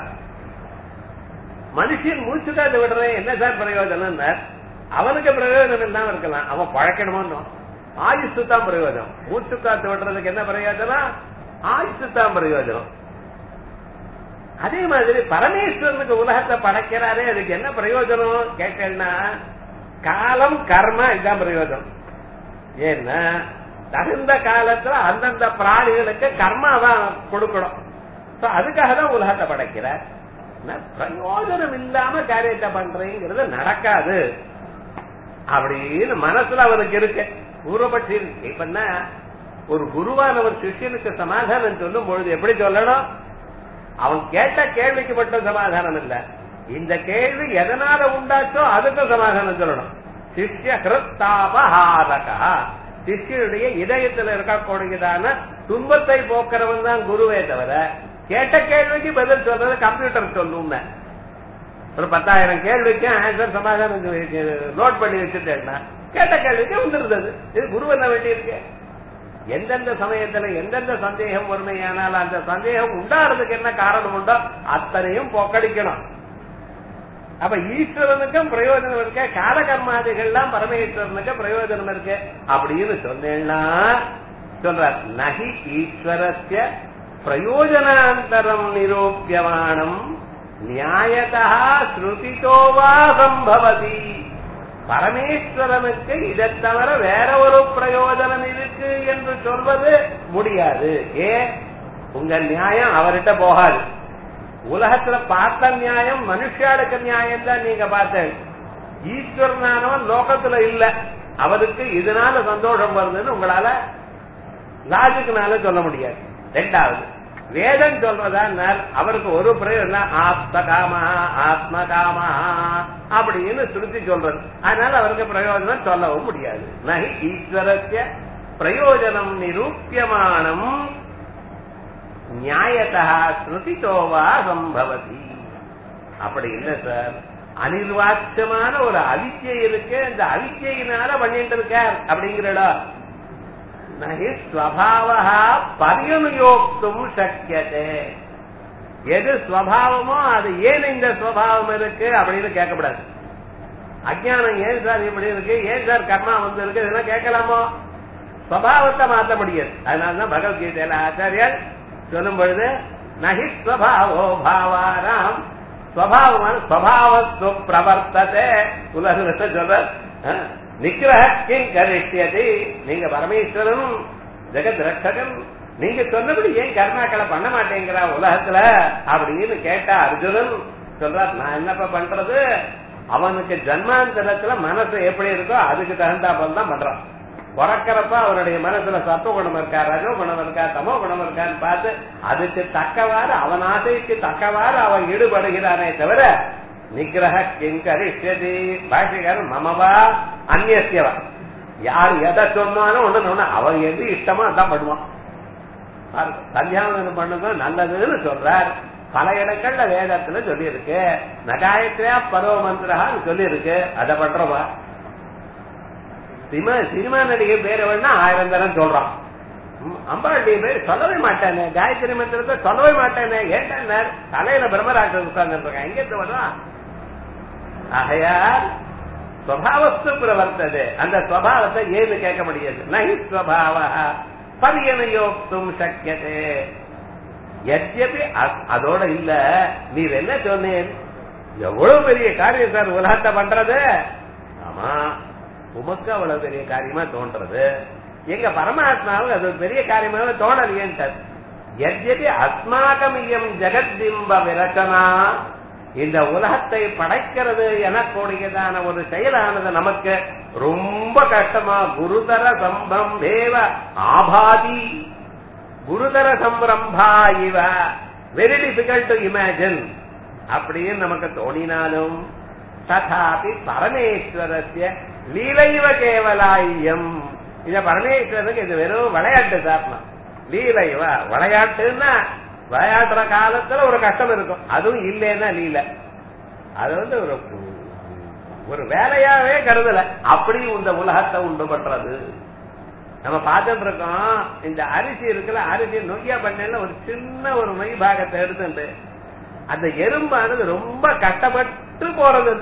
மனுஷன் மூச்சுக்காத்து விடுறேன் என்ன சார் பிரயோஜனம் அவனுக்கு பிரயோஜனம் இல்லாம இருக்கலாம் அவன் பழக்கணுமோ ஆயுசு தான் பிரயோஜனம் மூச்சு காத்து விடுறதுக்கு என்ன பிரயோஜனம் ஆயுசு தான் பிரயோஜனம் அதே மாதிரி பரமேஸ்வரனுக்கு உலகத்தை படைக்கிறாரே அதுக்கு என்ன பிரயோஜனம் கேட்டேன்னா காலம் கர்மா இதுதான் பிரயோஜனம் ஏன்னா தகுந்த காலத்துல அந்தந்த பிராணிகளுக்கு கர்மாதான் கொடுக்கணும் So, அதுக்காக தான் உலகத்தை படைக்கிறார் ஆனா, பிரயோஜனம் இல்லாம காரியத்தை பண்றேங்கிறது நடக்காது அப்படின்னு மனசுல அவனுக்கு இருக்கு பூர்வபட்சி இருக்கு இப்ப என்ன ஒரு குருவானவர் சிஷ்யனுக்கு சமாதானம் சொல்லும் பொழுது எப்படி சொல்லணும் அவன் கேட்ட கேள்விக்கு மட்டும் சமாதானம் இல்ல இந்த கேள்வி எதனால உண்டாச்சோ அதுக்கும் சமாதானம் சொல்லணும் சிஷ்ய கிருத்தாபஹாரகா சிஷ்யனுடைய இதயத்துல இருக்கக்கூடியதான துன்பத்தை போக்குறவன் தான் குருவே தவிர கேட்ட கேள்விக்கு பதில் சொல்றது கம்ப்யூட்டர் சொல்லும் ஒரு பத்தாயிரம் கேள்விக்கு ஆன்சர் சமாதானம் நோட் பண்ணி வச்சுட்டேன்னா கேட்ட கேள்விக்கு வந்துருந்தது இது குரு என்ன வேண்டியிருக்கு எந்தெந்த சமயத்துல எந்தெந்த சந்தேகம் வறுமையானால் அந்த சந்தேகம் உண்டாறதுக்கு என்ன காரணம் உண்டோ அத்தனையும் போக்கடிக்கணும் அப்ப ஈஸ்வரனுக்கும் பிரயோஜனம் இருக்கு காலகர்மாதிகள்லாம் பரமேஸ்வரனுக்கு பிரயோஜனம் இருக்கு அப்படின்னு சொன்னேன்னா சொல்றார் நகி ஈஸ்வரஸ்ய பிரயோஜனாந்தரம் நிரூபியமானம் நியாயதா ஸ்ருதிதோவா சம்பவதி பரமேஸ்வரனுக்கு இதை தவிர வேற ஒரு பிரயோஜனம் இருக்கு என்று சொல்வது முடியாது ஏன் உங்க நியாயம் அவர்கிட்ட போகாது உலகத்துல பார்த்த நியாயம் மனுஷாளுக்கு நியாயம் தான் நீங்க பார்த்த ஈஸ்வரனானவன் லோகத்துல இல்ல அவருக்கு இதனால சந்தோஷம் வருதுன்னு உங்களால லாஜிக்னால சொல்ல முடியாது ரெண்டாவது வேதம் சொல்றதா அவருக்கு ஒரு பிரயோஜனம் ஆத்ம காமா ஆத்ம காமா அப்படின்னு சுருத்தி சொல்றது அதனால அவருக்கு பிரயோஜனம் சொல்லவும் முடியாது நகி ஈஸ்வரஸ்ய பிரயோஜனம் நிரூபியமானம் நியாயத்தா ஸ்ருதிதோவா சம்பவதி அப்படி இல்ல சார் அனிர்வாச்சமான ஒரு அவித்தியை இருக்கு இந்த அவித்தியினால பண்ணிட்டு இருக்கார் அப்படிங்கிறடா நகி ஸ்வபாவா பரியனுயோக்தும் சக்கியதே எது ஸ்வபாவமோ அது ஏன் இந்த ஸ்வபாவம் இருக்கு அப்படின்னு கேட்கக்கூடாது அஜ்ஞானம் ஏன் சார் இப்படி இருக்கு ஏன் சார் கர்மா வந்து இருக்கு இதெல்லாம் கேட்கலாமோ ஸ்வபாவத்தை மாத்த முடியாது அதனாலதான் பகவத்கீதையில ஆச்சாரியர் சொல்லும் பொழுது நகி ஸ்வபாவோ பாவாராம் ஸ்வபாவமான ஸ்வபாவத்து பிரவர்த்ததே உலகத்தை சொல்ற நிக்கிரக கிங் கரிஷ்யதி நீங்க பரமேஸ்வரன் ஜெகத் ரட்சகன் நீங்க சொன்னபடி ஏன் கர்மாக்களை பண்ண மாட்டேங்கிறா உலகத்துல அப்படின்னு கேட்டா அர்ஜுனன் சொல்றார் நான் என்னப்பா பண்றது அவனுக்கு ஜன்மாந்தரத்துல மனசு எப்படி இருக்கோ அதுக்கு தகுந்தாப்பல் தான் பண்றான் பிறக்கிறப்ப அவனுடைய மனசுல சத்துவ குணம் இருக்கா ரஜோ குணம் இருக்கா தமோ குணம் இருக்கான்னு பார்த்து அதுக்கு தக்கவாறு அவன் ஆசைக்கு தக்கவாறு அவன் ஈடுபடுகிறானே தவிர நிகிரக கிங்கரிஷ்யதி பாஷிகர் மமவா அந்நியவா யார் எதை சொன்னாலும் ஒண்ணு ஒண்ணு அவன் எது இஷ்டமோ அதான் பண்ணுவான் சந்தியாவதனம் பண்ணுங்க நல்லதுன்னு சொல்றார் பல இடங்கள்ல வேதத்துல சொல்லி இருக்கு நகாயத்திரியா பருவ மந்திரஹான்னு சொல்லி இருக்கு அதை பண்றவா சினிமா சினிமா நடிகை பேரை வேணா ஆயிரம் தரம் சொல்றான் அம்பாளுடைய பேர் சொல்லவே மாட்டானே காயத்ரி மந்திரத்தை சொல்லவே மாட்டானே ஏன்டா தலையில பிரம்மராட்சர் உட்கார்ந்து இருக்கான் எங்க வர்றான் ஆகையால் ஸ்வபாவஸ்து பிரவர்த்தது அந்த ஸ்வபாவத்தை ஏன்னு கேட்க முடியாது நகி ஸ்வபாவ பரியனயோக்தும் சக்கியதே எத்யபி அதோட இல்ல நீர் என்ன சொன்னேன் எவ்வளவு பெரிய காரியம் சார் உலகத்தை பண்றது ஆமா உமக்கு அவ்வளவு பெரிய காரியமா தோன்றது எங்க பரமாத்மாவுக்கு அது ஒரு பெரிய காரியமாக தோணலையேன்ட்டார் எத்யபி அஸ்மாகமியம் ஜெகத்பிம்ப விரச்சனா இந்த உலகத்தை படைக்கிறது எனக்கூடியதான ஒரு செயலானது நமக்கு ரொம்ப கஷ்டமா குருதர சம்பிரம்பேவ ஆபாதி குருதர சம்பிரம்பா இவ வெரி டிஃபிகல்ட் டு இமேஜின் அப்படின்னு நமக்கு தோணினாலும் ததாபி பரமேஸ்வரஸ்ய லீலைவ கேவலாயம் இந்த பரமேஸ்வரனுக்கு இது வெறும் விளையாட்டு சார்னா லீலைவ விளையாட்டுன்னா விளையாடுற காலத்துல ஒரு கஷ்டம் இருக்கும் அதுவும் இல்லைன்னா லீல அது வந்து ஒரு ஒரு வேலையாவே கருதல அப்படி இந்த உலகத்தை உண்டு பண்றது நம்ம பார்த்துட்டு இருக்கோம் இந்த அரிசி இருக்குல்ல அரிசி நொய்யா பண்ணல ஒரு சின்ன ஒரு நொய் பாகத்தை எடுத்துட்டு அந்த எறும்பானது ரொம்ப கஷ்டப்பட்டு போறது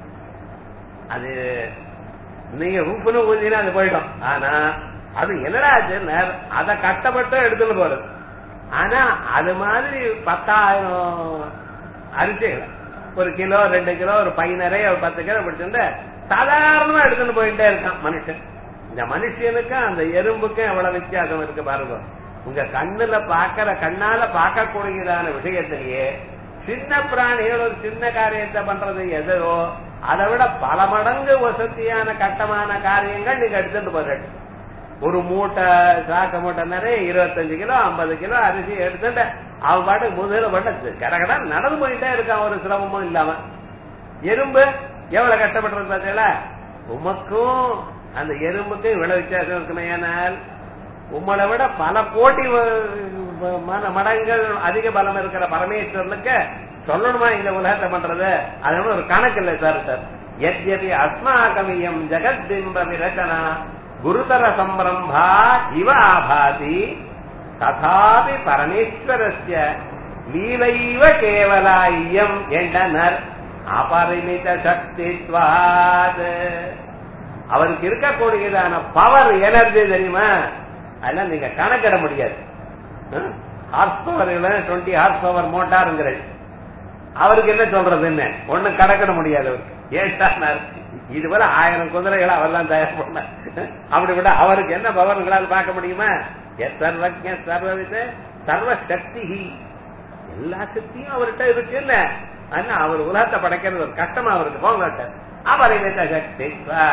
அது நீங்க உப்புன்னு ஊதினா அது போயிடும் ஆனா அது என்னடா அதை கஷ்டப்பட்டு எடுத்துட்டு போறது ஆனா அது மாதிரி பத்தாயிரம் அரிசிகள் ஒரு கிலோ ரெண்டு கிலோ ஒரு பை நிறைய ஒரு பத்து கிலோ பிடிச்சிட்டு சாதாரணமா எடுத்துட்டு போயிட்டே இருக்கான் மனுஷன் இந்த மனுஷனுக்கும் அந்த எறும்புக்கும் எவ்வளவு வித்தியாசம் இருக்கு பாருங்க உங்க கண்ணுல பாக்கிற கண்ணால பார்க்கக்கூடியதான விஷயத்திலேயே சின்ன பிராணிகள் ஒரு சின்ன காரியத்தை பண்றது எதோ அதை விட பல மடங்கு வசதியான கட்டமான காரியங்கள் நீங்க எடுத்துட்டு போறீங்க ஒரு மூட்டை சாக்க மூட்டை நிறைய இருபத்தஞ்சு கிலோ ஐம்பது கிலோ அரிசி எடுத்துட்டு அவன் பாட்டு முதுகுல பாட்டு கடகடா நடந்து போயிட்டே இருக்கான் ஒரு சிரமமும் இல்லாம எறும்பு எவ்வளவு கஷ்டப்பட்டிருக்கு பார்த்தீங்களா உமக்கும் அந்த எறும்புக்கும் இவ்வளவு வித்தியாசம் இருக்குமே ஏனால் உம்மளை விட பல கோடி வ- ம- மடங்கள் அதிக பலம் இருக்கிற பரமேஸ்வரனுக்கு சொல்லணுமா இந்த உலகத்தை பண்றது அதனால ஒரு கணக்கு இல்லை சார் சார் எத்யபி அஸ்மாகமியம் ஜெகத்பிம்ப விரச்சனா குருதர சம்பிரம்பா இவ ஆபாதி ததாபி பரமேஸ்வரஸ்ய லீலைவ கேவலாயம் என்றனர் அபரிமித சக்தித்வாத் அவருக்கு இருக்கக்கூடியதான பவர் எனர்ஜி தெரியுமா அதெல்லாம் நீங்க கணக்கிட முடியாது horsepower twenty horsepower மோட்டாருங்கிறது அவருக்கு என்ன சொல்றது என்ன ஒண்ணு கணக்கிட முடியாது அவருக்கு ஏன்டா இது போல ஆயிரம் குதிரைகளை அவர்லாம் தயார் பண்ண அப்படி விட அவருக்கு என்ன பவர்களால் பார்க்க முடியுமா எஸ் சர்வஜ சர்வவித சர்வ சக்தி எல்லா சக்தியும் அவர்கிட்ட இருக்கு இல்ல ஆனா அவர் உலகத்தை படைக்கிறது ஒரு கஷ்டமா அவருக்கு போங்கட்ட அவரிவித சக்தி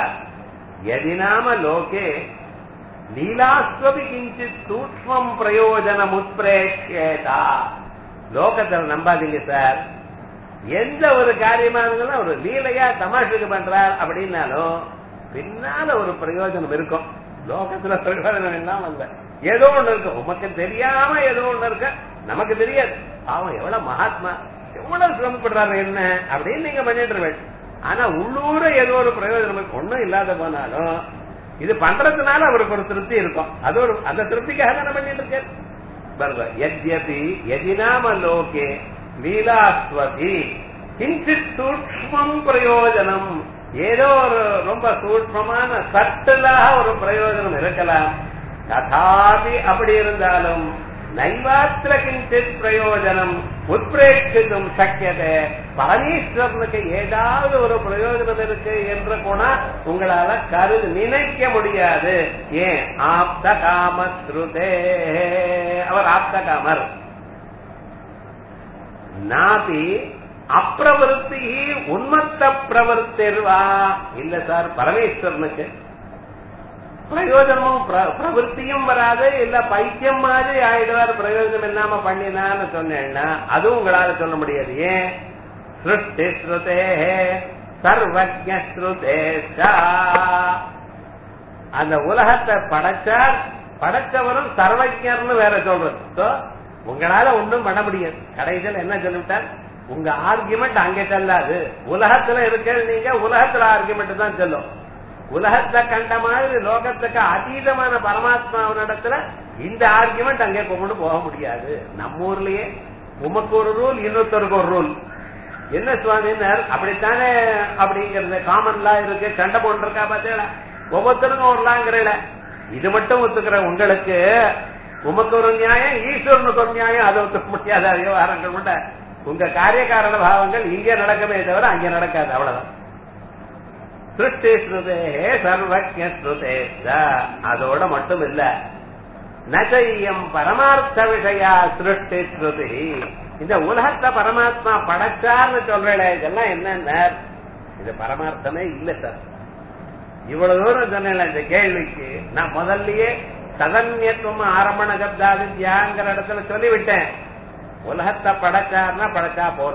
எதினாம லோகே லீலாஸ்வபி கிஞ்சித் சூக்மம் பிரயோஜனம் உத்பிரேஷேதா லோகத்தில் நம்பாதீங்க சார் எந்த ஒரு காரியமா இருந்தாலும் ஒரு லீலையா தமாஷுக்கு பண்றார் அப்படின்னாலும் பின்னால ஒரு பிரயோஜனம் இருக்கும் லோகத்துல பிரயோஜனம் இல்லாம இல்ல ஏதோ ஒண்ணு இருக்கு உமக்கு தெரியாம ஏதோ ஒண்ணு இருக்கு நமக்கு தெரியாது அவன் எவ்வளவு மகாத்மா எவ்வளவு சிரமப்படுறாரு என்ன அப்படின்னு நீங்க பண்ணிட்டு இருவேன் ஆனா உள்ளூர ஏதோ ஒரு பிரயோஜனம் இருக்கு ஒண்ணும் இல்லாத போனாலும் இது பண்றதுனால அவருக்கு ஒரு திருப்தி இருக்கும் அது ஒரு அந்த திருப்திக்காக தானே பண்ணிட்டு இருக்கேன் பாருங்க யத்யபி யதினாம லோகே லீலாஸ்வதி கிஞ்சித் சூக்மம் பிரயோஜனம் ஏதோ ஒரு ரொம்ப சூக்மமான சட்டலாக ஒரு பிரயோஜனம் இருக்கலாம் ததாபி அப்படி இருந்தாலும் நைவாத்திர கிஞ்சித் பிரயோஜனம் உத்பிரேட்சித்தும் சக்கியதே பரமேஸ்வரனுக்கு ஏதாவது ஒரு பிரயோஜனம் இருக்கு என்று கூட உங்களால கரு நினைக்க முடியாது ஏன் ஆப்த காமஸ்ருதே அவர் ஆப்த காமர் நாபி அப்பிரவருத்தி உன்மத்த பிரவருத்திர்வா இல்ல சார் பரமேஸ்வரனுக்கு பிரயோஜனமும் பிர- பிரவருத்தியும் வராது இல்ல பைத்தியம் மாதிரி ஆயிடுவார் பிரயோஜனம் இல்லாம பண்ணினான்னு சொன்னேன்னா அதுவும் உங்களால சொல்ல முடியாது ஏன் சிருஷ்டி ஸ்ருதே சர்வஜ ஸ்ருதே அந்த உலகத்தை படைச்சார் படைச்சவரும் சர்வஜர்னு வேற சொல்றது So, உங்களால ஒண்ணும் பண்ண முடியாது கடைசியில் என்ன சொல்லிவிட்டார் உங்க ஆர்குமெண்ட் அங்கே செல்லாது உலகத்துல இருக்க நீங்க உலகத்துல ஆர்குமெண்ட் தான் சொல்லும் உலகத்தை கண்ட மாதிரி லோகத்துக்கு அதீதமான பரமாத்மாவினிடத்துல இந்த ஆர்குமெண்ட் அங்கே கொண்டு போக முடியாது நம்ம ஊர்லயே உமக்கு ஒரு ரூல் இன்னொருத்தருக்கு ஒரு ரூல் என்ன சுவாமினர் அப்படித்தானே அப்படிங்கறது காமன் லா இருக்கு சண்டை போட்டிருக்கா பார்த்தீங்களா ஒவ்வொருத்தருக்கும் ஒரு லாங்கிறல இது மட்டும் ஒத்துக்கிற உங்களுக்கு உமக்கு ஒரு நியாயம் ஈஸ்வரனுக்கு ஒரு நியாயம் அதை ஒத்துக்க முடியாத விவகாரங்கள் மட்டும் உங்க காரியகாரண பாவங்கள் இங்கே நடக்கவே தவிர அங்க நடக்காது அவ்வளவுதான் சிருஷ்டி ஸ்ருதே சர்வஜ ஸ்ருதே அதோட மட்டும் இல்ல நச்சையம் பரமார்த்த விஷயா சிருஷ்டி ஸ்ருதி இந்த உலகத்தை பரமாத்மா படைச்சார்னு சொல்றேன் இதெல்லாம் என்னென்ன இது பரமார்த்தமே இல்ல சார் இவ்வளவு தூரம் சொன்னேன் இந்த கேள்விக்கு நான் முதல்லயே சதன்யத்துவம் ஆரம்பண கப்தாதித்யாங்கிற இடத்துல சொல்லிவிட்டேன் உலகத்தை படைச்சார்னா படைச்சா போல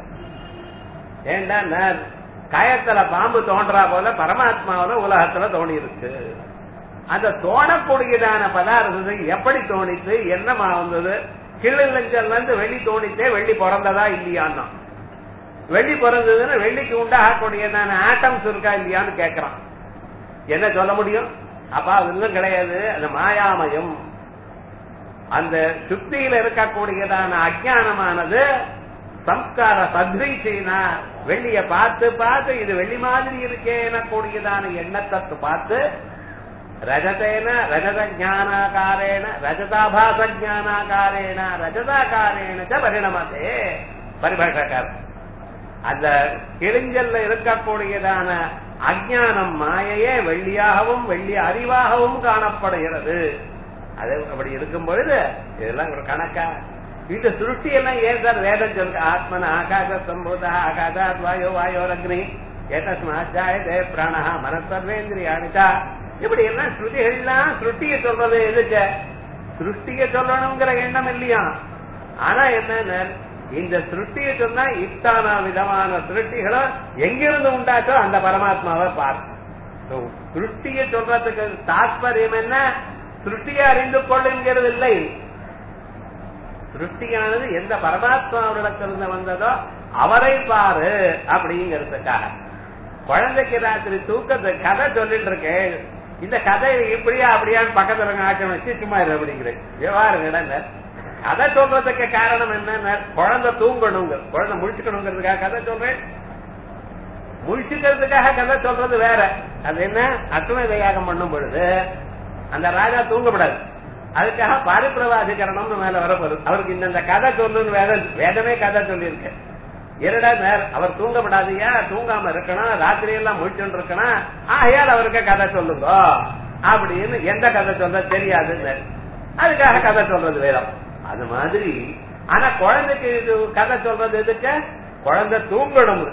ஏண்டா நான் கயத்துல பாம்பு தோன்றா போல பரமாத்மாவில உலகத்துல தோணி இருக்கு அந்த தோணக்கூடியதான பதார்த்தத்தை எப்படி தோணித்து என்னமா வந்தது கிள்ளிலஞ்சல்ல இருந்து வெள்ளி தோணித்தே வெள்ளி பிறந்ததா இல்லையான்னா வெள்ளி பிறந்ததுன்னா வெள்ளிக்கு உண்டாகக்கூடியதான ஆட்டம்ஸ் இருக்கா இல்லையான்னு கேக்குறான் என்ன சொல்ல முடியும் அப்ப அது இன்னும் கிடையாது அந்த மாயாமயம் அந்த சுத்தியில இருக்கக்கூடியதான அஜானமானது சம்ஸ்கார சத்ரீச்சினா வெள்ளிய பார்த்து பார்த்து இது வெள்ளி மாதிரி இருக்கே எனக்கூடியதான எண்ணத்தை பார்த்து ரஜதேன ரஜத ஜானாகாரேன ரஜதாபாச ஜானாகாரேன ரஜதாகாரேன ச பரிணமதே பரிபாஷக்காரர் அந்த கிழிஞ்சல்ல இருக்கக்கூடியதான அஜானம் மாயையே வெள்ளியாகவும் வெள்ளி அறிவாகவும் காணப்படுகிறது அது அப்படி இருக்கும் பொழுது இதெல்லாம் ஒரு கணக்கா இந்த சுருட்டி எல்லாம் ஏன் சார் வேதம் சொல்லுங்க ஆத்மன ஆகாச சம்பூத ஆகாசாத் வாயோ வாயோரக்னி ஏதஸ்மாஜாயதே பிராணஹ மனசர்வேந்திரியானிதா இப்படி எல்லாம் ஸ்ருதிகள்லாம் சுருட்டிய சொல்றது எதுக்கு சிருஷ்டிய சொல்லணுங்கிற எண்ணம் இல்லையா ஆனா என்ன இந்த சிருஷ்டிய சொன்னா இத்தான விதமான சிருஷ்டிகளும் எங்கிருந்து உண்டாச்சோ அந்த பரமாத்மாவை பார் சிருஷ்டிய சொல்றதுக்கு தாத்பரியம் என்ன சிருஷ்டியை அறிந்து கொள்ளுங்கிறது இல்லை சிருஷ்டியானது எந்த பரமாத்மாவிடத்திலிருந்து வந்ததோ அவரை பாரு அப்படிங்கிறதுக்காக குழந்தைக்கு ராத்திரி தூக்கத்தை கதை சொல்லிட்டு இருக்கேன் இந்த கதை இப்படியா அப்படியான்னு பக்கத்துல ஆட்டம் வச்சு சும்மா இரு அப்படிங்கிறேன் விவகாரம் இடங்க கதை சொல்றதுக்கு காரணம் என்ன குழந்தை தூங்கணுங்க குழந்தை முழிச்சுக்கணுங்கிறதுக்காக கதை சொல்றேன் முழிச்சுக்கிறதுக்காக கதை சொல்றது வேற அது என்ன அசுமத யாகம் பண்ணும் பொழுது அந்த ராஜா தூங்கப்படாது அதுக்காக பாரிப்பிரவாதிகரணம்னு மேல வரப்போகுது அவருக்கு இந்த கதை சொல்லுன்னு வேத வேதமே கதை சொல்லியிருக்கு இரடா நேர் அவர் தூங்கப்படாதீங்க தூங்காம இருக்கணும் ராத்திரி எல்லாம் முழிச்சுட்டு இருக்கணும் ஆகையால் அவருக்கு கதை சொல்லுங்க அப்படின்னு எந்த கதை சொல்ல தெரியாதுன்னு அதுக்காக கதை சொல்றது வேதம் அது மாதிரி ஆனா குழந்தைக்கு இது கதை சொல்றது எதுக்கு குழந்தை தூங்கணும்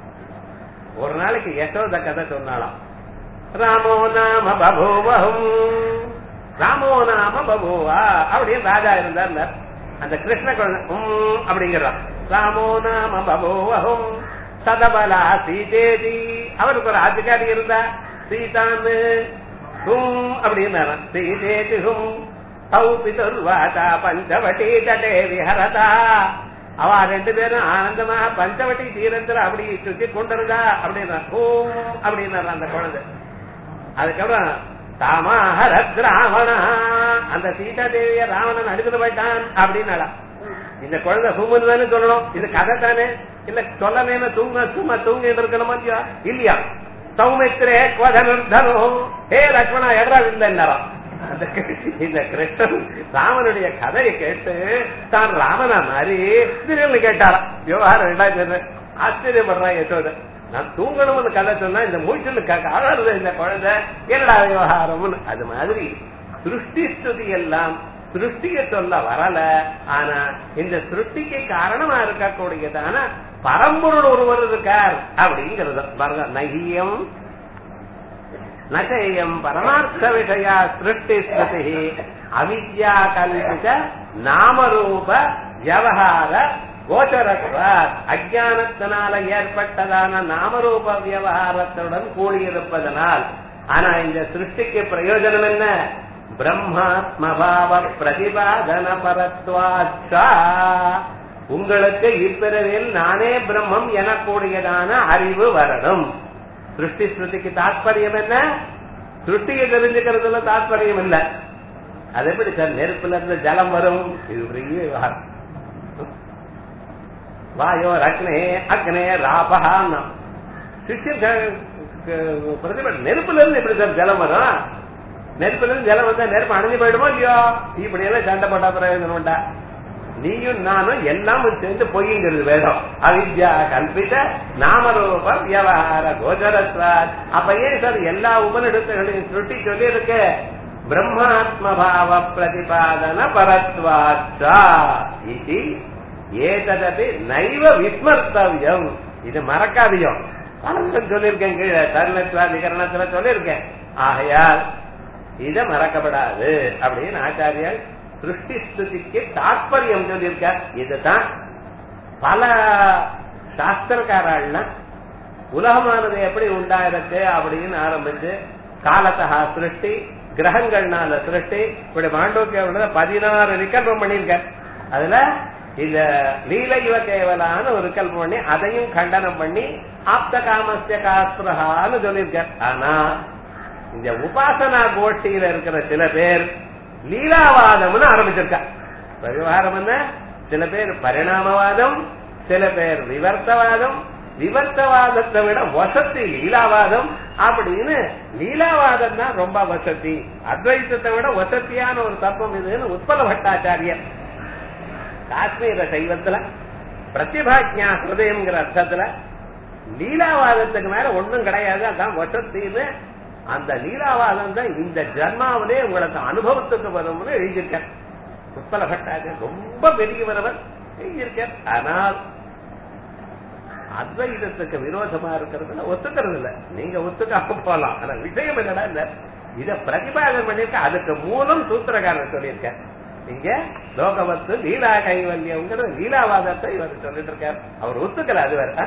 ஒரு நாளைக்கு யசோத கதை சொன்னாலாம் ராமோ நாம பபூவஹும் ராமோ நாம பபூவா அப்படின்னு ராஜா இருந்தார் அந்த கிருஷ்ண குழந்தை உம் அப்படிங்கிறான் ராமோ நாம பபூவஹும் சதபலா சீதேதி அவருக்கு ஒரு ஆதிகாரி இருந்தா சீதான்னு ஹும் அப்படின்னாரா சீதேதி ஹும் பிதுர்வாதா பஞ்சவட்டி தடே விஹரதா அவ ரெண்டு பேரும் ஆனந்தமா பஞ்சவட்டி தீரத்துல அப்படி சுத்தி கொண்டிருந்தா அப்படின்னா ஹூம் அப்படின்னாரா அந்த குழந்தை அதுக்கப்புறம் தாமாஹரத் ராவணா அந்த சீதா தேவிய ராவணன் அடுத்து போயிட்டான் அப்படின்னாடா இந்த குழந்தை ஹூமன் தானே சொல்லணும் இது கதை தானே இல்ல சொல்லலேன்னு தூங்க சும்மா தூங்கிட்டு இருக்கணுமா இல்லையா இல்லையா சௌமித்ரே குவதனுர்தனோ ஹே லக்ஷ்மணா எடரா இல்லைன்னாராம் இந்த கிருஷ்ணன் ராமனுடைய கதையை கேட்டு தான் ராமனா மாதிரி திடீர்னு கேட்டாராம் விவகாரம் என்ன ஆச்சரியப்படுறா யசோத நான் தூங்கணும்னு கதை சொன்னா இந்த மூச்சலுக்காக அழறது இந்த குழந்தை என்னடா விவகாரம்னு அது மாதிரி சிருஷ்டி ஸ்துதி எல்லாம் சிருஷ்டிய சொல்ல வரல ஆனா இந்த சிருஷ்டிக்கு காரணமா இருக்கக்கூடியதான பரம்பொருள் ஒருவர் இருக்கார் அப்படிங்கிறது பாருங்க நகியம் நச்சயம் பரமார்த்த விஷயா சிருஷ்டி ஸ்ருதி அவித்யா கல்பித நாமரூப வியவகார கோச்சரத்வார் அஜானத்தினால ஏற்பட்டதான நாமரூப வியவகாரத்துடன் கூடியிருப்பதனால் ஆனா இந்த சிருஷ்டிக்கு பிரயோஜனம் என்ன பிரம்மாத்மபாவ பிரதிபாதன பரத்வாச்சா உங்களுக்கு இப்பிறவில் நானே பிரம்மம் எனக்கூடியதான அறிவு வரணும் சிருஷ்டி ஸ்ருதிக்கு தாத்பரியம் என்ன சிருஷ்டியை தெரிஞ்சுக்கிறதுல தாத்பரியம் இல்ல அது எப்படி சார் நெருப்புல இருந்து ஜலம் வரும் இது பெரிய விவகாரம் வாயோ அக்னே அக்னே ராபஹான்னா சிஷ்யன் பிரதிப நெருப்புல இருந்து எப்படி சார் ஜலம் வரும் நெருப்புல இருந்து ஜலம் வந்தா நெருப்பு அணைஞ்சு போயிடுமோ இல்லையோ இப்படி எல்லாம் சண்டை போட்டா பிரயோஜனம் நீயும் நானும் எல்லாம் சேர்ந்து பொய்ங்கிறது வேதம் அவித்யா கல்பித நாமரூப வியவகார கோச்சரத்வாத் அப்ப ஏன் சார் எல்லா உபனிடத்துகளையும் சுட்டி சொல்லி இருக்கு பிரம்மாத்மபாவ பிரதிபாதன பரத்வாச்சா இது ஏததபி நைவ விஸ்மர்த்தவியம் இது மறக்காதியம் பலரும் சொல்லியிருக்கேன் கீழே தருணத்வாதிகரணத்துல சொல்லியிருக்கேன் ஆகையால் இத மறக்கப்படாது அப்படின்னு ஆச்சாரியர் சிருஷ்டி ஸ்துதிக்கு தாற்பயம் சொல்லியிருக்க இதுதான் பல சாஸ்திரக்காரர்கள்னா உலகமானது எப்படி உண்டாயிருக்கு அப்படின்னு ஆரம்பிச்சு காலத்தகா சிருஷ்டி கிரகங்கள்னால சிருஷ்டி இப்படி மாண்டோக்கிய பதினாறு விகல்பம் பண்ணிருக்க அதுல இந்த லீலைவ கேவலான ஒரு விகல்பம் பண்ணி அதையும் கண்டனம் பண்ணி ஆப்த காமஸ்ய காஸ்பிரகான்னு சொல்லியிருக்க ஆனா இந்த உபாசனா கோஷ்டியில இருக்கிற சில பேர் லீலாவாதம்னு ஆரம்பிச்சிருக்கா விவகாரம் என்ன சில பேர் பரிணாமவாதம் சில பேர் விவர்த்தவாதம் விவர்த்தவாதத்தை விட வசதி லீலாவாதம் அப்படின்னு லீலாவாதம் தான் ரொம்ப வசதி அத்வைத்தத்தை விட வசதியான ஒரு தத்துவம் இதுன்னு உத்பல பட்டாச்சாரியர் காஷ்மீர சைவத்துல பிரதிபாஜ்யா ஹிருதயம்ங்கிற அர்த்தத்துல லீலாவாதத்துக்கு மேல ஒண்ணும் கிடையாது அதான் வசத்தின்னு அந்த லீலாவாதம் தான் இந்த ஜன்மாவிலே உங்களுக்கு அனுபவத்துக்கு வரும்னு எழுதியிருக்கார் உப்பல பட்டாக ரொம்ப பெரியவரவர் எழுதியிருக்கார் ஆனால் அத்வைதத்துக்கு விரோதமா இருக்கிறதுல ஒத்துக்கிறது இல்ல நீங்க ஒத்துக்காம போலாம் ஆனா விஷயம் என்னடா இல்ல இத பிரதிபாதம் பண்ணிருக்க அதுக்கு மூலம் சூத்திரக்காரர் சொல்லியிருக்க இங்க லோகவத்து லீலா கைவல்யம்ங்கிற லீலாவாதத்தை இவர் சொல்லிட்டு இருக்கார் அவர் ஒத்துக்கல அது வேற ஆ?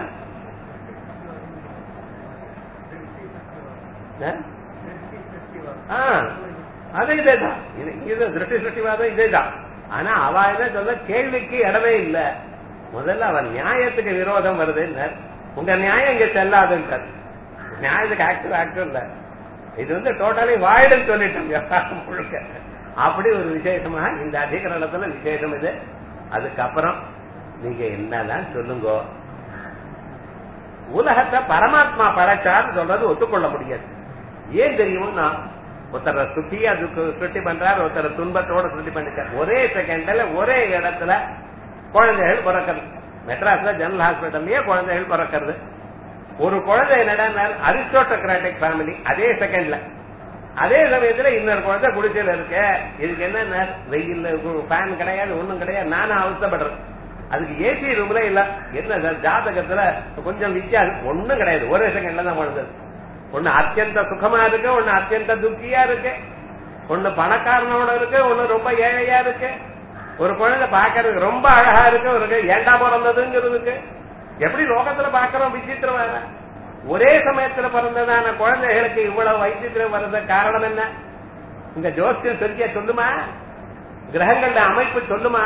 ஆ? ஆ, அது இதேதான் இது இது திருஷ்டி சுட்டிவாதம் இதேதான் ஆனா அவ என்ன சொல்ல கேள்விக்கு இடமே இல்ல முதல்ல அவன் நியாயத்துக்கு விரோதம் வருதுன்னு உங்க நியாயம் இங்க செல்லாதுன்றார் நியாயத்துக்கு ஆக்டிவ் ஆக்டிவ் இல்ல இது வந்து டோட்டலி வாய்டுன்னு சொல்லிட்டோம் விவகாரம் முழுக்க அப்படி ஒரு விசேஷமா இந்த அதிகரணத்துல விசேஷம் இது அதுக்கப்புறம் நீங்க என்னதான் சொல்லுங்க உலகத்தை பரமாத்மா படைச்சான்னு சொல்றது ஒத்துக்கொள்ள முடியாது ஏன் தெரியும்னா ஒருத்தர சுத்தி அதுக்கு சுட்டி பண்றாரு ஒருத்தர துன்பத்தோட சுட்டி பண்ணிட்டார் ஒரே செகண்ட்ல ஒரே இடத்துல குழந்தைகள் பிறக்கிறது மெட்ராஸ்ல ஜெனரல் ஹாஸ்பிட்டல்லயே குழந்தைகள் பிறக்கிறது ஒரு குழந்தை என்னடா அரிஸ்டோட்டோகிராட்டிக் ஃபேமிலி அதே செகண்ட்ல அதே சமயத்துல இன்னொரு குழந்தை குடிச்சல இருக்கு இதுக்கு என்ன வெயில் ஃபேன் கிடையாது ஒண்ணும் கிடையாது நானும் அவசப்படுறேன் அதுக்கு ஏசி ரூம்ல இல்ல என்ன சார் ஜாதகத்துல கொஞ்சம் வித்தியாசம் ஒண்ணும் கிடையாது ஒரே செகண்ட்ல தான் குழந்தை ஒண்ணு அத்தியந்த சுகமா இருக்கு ஒண்ணு அத்தியந்த துக்கியா இருக்கு ஒண்ணு பணக்காரனோட இருக்கு ஒண்ணு ரொம்ப ஏழையா இருக்கு ஒரு குழந்தை பாக்குறதுக்கு ரொம்ப அழகா இருக்கு ஒரு ஏண்டா பிறந்ததுங்கிறதுக்கு எப்படி லோகத்துல பாக்குறோம் விசித்திரம் வேற ஒரே சமயத்துல பிறந்ததான குழந்தைகளுக்கு இவ்வளவு வைத்தியம் வர்றது காரணம் என்ன இந்த ஜோசியம் சொல்லிய சொல்லுமா கிரகங்களோட அமைப்பு சொல்லுமா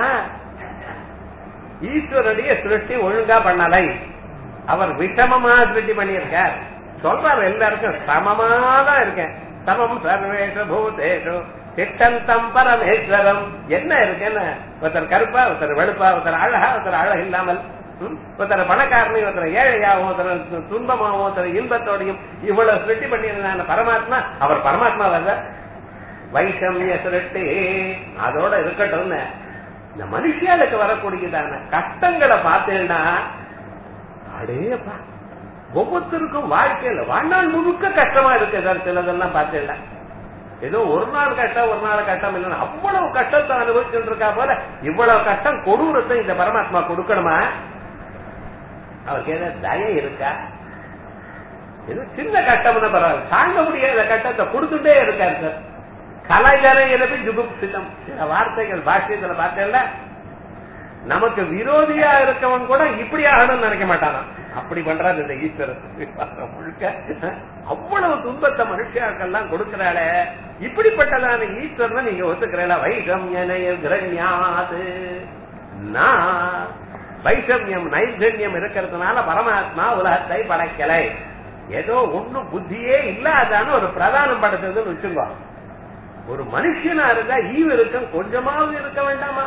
ஈஸ்வரனுடைய சிருஷ்டி ஒழுங்கா பண்ணலை அவர் விஷமமா சிருஷ்டி பண்ணியிருக்கார் சொல்றாரு எல்லாருக்கும் சமமா தான் இருக்கேன் சமம் சர்வேஷ பூதேஷு திட்டந்தம் பரமேஸ்வரம் என்ன இருக்குன்னு ஒருத்தர் கருப்பா ஒருத்தர் வெளுப்பா ஒருத்தர் அழகா ஒருத்தர் அழகு இல்லாமல் ம், ஒருத்தர் பணக்காரனையும் ஒருத்தர் ஏழையாகவும் ஒருத்தர் துன்பமாகவும் ஒருத்தர் இன்பத்தோடையும் இவ்வளவு சிருஷ்டி பண்ணியிருந்தான பரமாத்மா அவர் பரமாத்மா வரல வைஷமிய சிருஷ்டி அதோட இருக்கட்டும்னு இந்த மனுஷியாளுக்கு வரக்கூடியதான கஷ்டங்களை பார்த்தேன்னா அடேப்பா ஒவ்வொருத்தருக்கும் வாழ்க்கையில வாழ்நாள் முழுக்க கஷ்டமா இருக்கு சார் சிலதெல்லாம் பார்த்தேன் ஏதோ ஒரு நாள் கஷ்டம் ஒரு நாள் கஷ்டம் இல்லைன்னா அவ்வளவு கஷ்டத்தை அனுபவிச்சுட்டு இருக்கா போல இவ்வளவு கஷ்டம் கொடூரத்தை இந்த பரமாத்மா கொடுக்கணுமா அவருக்கு ஏதாவது தயம் இருக்கா ஏதோ சின்ன கஷ்டம்னு பரவாயில்ல தாங்க முடியாத கஷ்டத்தை கொடுத்துட்டே இருக்காரு சார் கலைஞரை எழுப்பி ஜுகுப்சிதம் சில வார்த்தைகள் பாஷ்யத்துல பார்த்தேன்ல நமக்கு விரோதியா இருக்கவன் கூட இப்படி ஆகணும்னு நினைக்க மாட்டானா அப்படி பண்றாரு இந்த ஈஸ்வரன் முழுக்க அவ்வளவு துன்பத்தை மனுஷாக்கெல்லாம் கொடுக்கிறாளே இப்படிப்பட்டதான ஈஸ்வரனை நீங்க ஒத்துக்கிறீங்களா வைகம்யனைய கிரண்யாது நான் வைஷமியம் நைர்கண்யம் இருக்கிறதுனால பரமாத்மா உலகத்தை படைக்கலை ஏதோ ஒண்ணும் புத்தியே இல்லாதான்னு ஒரு பிரதானம் படுத்துறதுன்னு வச்சுக்கோ ஒரு மனுஷனா இருந்தா ஈவு இருக்கும் கொஞ்சமாவது இருக்க வேண்டாமா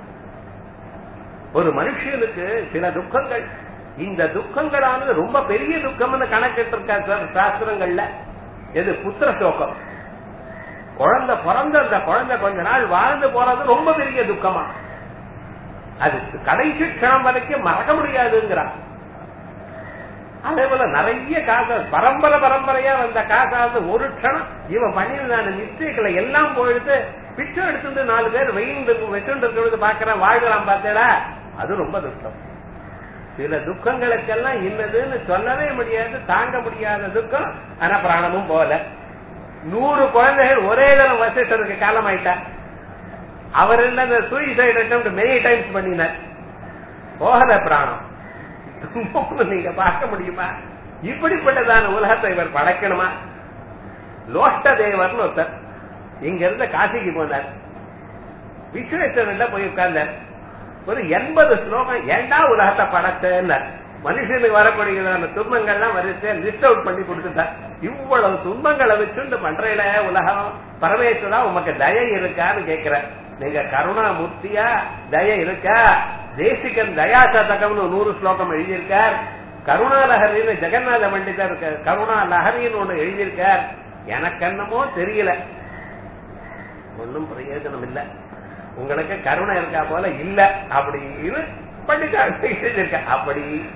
ஒரு மனுஷனுக்கு சில துக்கங்கள் இந்த துக்கங்களானது ரொம்ப பெரிய துக்கம்னு கணக்கிட்டு இருக்கா சார் சாஸ்திரங்கள்ல எது புத்திர சோகம் குழந்தை பிறந்த அந்த குழந்தை கொஞ்ச நாள் வாழ்ந்து போறது ரொம்ப பெரிய துக்கமா அது கடைசி க்ஷணம் வரைக்கும் மறக்க முடியாதுங்கிறான் அதே போல நிறைய காசு பரம்பரை பரம்பரையா வந்த காசாவது ஒரு க்ஷணம் இவன் பண்ணியிருந்தான மிஸ்டேக்ல எல்லாம் போயிடுத்து பிச்சை எடுத்துட்டு நாலு பேர் வெயில் வச்சுட்டு இருக்கிறது பாக்குறேன் வாழ்கிறான் பார்த்தேடா அது ரொம்ப துக்கம் சில துக்கங்களுக்கெல்லாம் இன்னதுன்னு சொல்லவே முடியாது தாங்க முடியாத துக்கம் ஆனா பிராணமும் போல நூறு குழந்தைகள் ஒரே தரம் வசிட்டதுக்கு காலமாயிட்டா அவர் என்ன சூசைட் அட்டம் மெனி டைம்ஸ் பண்ணினார் போகல பிராணம் துன்பம்னு நீங்க பார்க்க முடியுமா இப்படிப்பட்டதான உலகத்தை இவர் படைக்கணுமா லோஷ்ட தேவர்னு ஒருத்தர் இங்க இருந்து காசிக்கு போனார் விஸ்வேஸ்வரன் போய் உட்கார்ந்தார் ஒரு எண்பது ஸ்லோகம் ஏண்டா உலகத்தை படைச்சேன்னார் மனுஷனுக்கு வரக்கூடியதான துன்பங்கள்லாம் வரிசை லிஸ்ட் அவுட் பண்ணி கொடுத்துட்டார் இவ்வளவு துன்பங்களை வச்சுண்டு பண்றீல உலகம் பரமேஸ்வரா உமக்கு தய இருக்கான்னு கேக்குற நீங்க கருணா மூர்த்தியா தய இருக்கா தேசிகன் தயா சதகம்னு நூறு ஸ்லோகம் எழுதியிருக்கார் கருணா லஹரின்னு ஜெகநாத பண்டிதர் கருணா லஹரின்னு ஒண்ணு எழுதியிருக்கார் எனக்கு என்னமோ தெரியல ஒன்னும் பிரயோஜனம் இல்ல உங்களுக்கு கருணை இருக்கா போல இல்ல அப்படின்னு பண்டிதர் எழுதியிருக்க அப்படி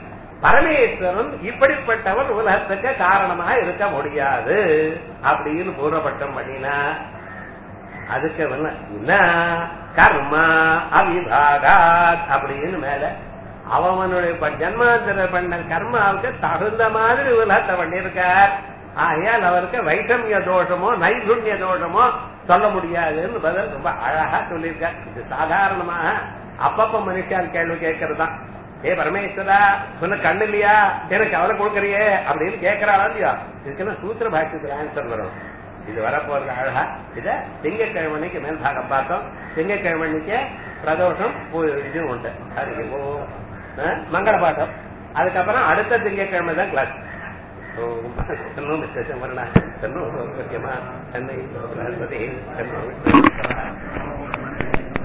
பரமேஸ்வரன் இப்படிப்பட்டவன் உலகத்துக்கு காரணமாக இருக்க முடியாது அப்படின்னு பூர்வபட்சம் பண்ணினா அதுக்கு என்ன கர்மா அவிபாகாத் அப்படின்னு மேல அவனுடைய ஜன்மாந்திர பண்ண கர்மாவுக்கு தகுந்த மாதிரி உலகத்தை பண்ணியிருக்கார் ஆகையால் அவருக்கு வைஷமிய தோஷமோ நைகுண்ய தோஷமோ சொல்ல முடியாதுன்னு பதில் ரொம்ப அழகா சொல்லியிருக்கார் இது சாதாரணமாக அப்பப்ப மனுஷால் கேள்வி கேட்கறதுதான் ஏ பரமேஸ்வரா சொன்ன கண்ணு இல்லையா எனக்கு அவரை கொடுக்கறியே அப்படின்னு கேட்கறாளா இல்லையா இதுக்குன்னு சூத்திர பாஷ்யத்துக்கு ஆன்சர் வரும் இது வரப்போறது அழகா இத திங்கக்கிழமணிக்கு மேல் பாகம் பார்த்தோம் திங்கக்கிழமணிக்கு பிரதோஷம் இது உண்டு அது மங்கள பாட்டம் அதுக்கப்புறம் அடுத்த திங்கக்கிழமை தான் கிளாஸ் இன்னும் விசேஷம் வரலாம் இன்னும் முக்கியமா சென்னை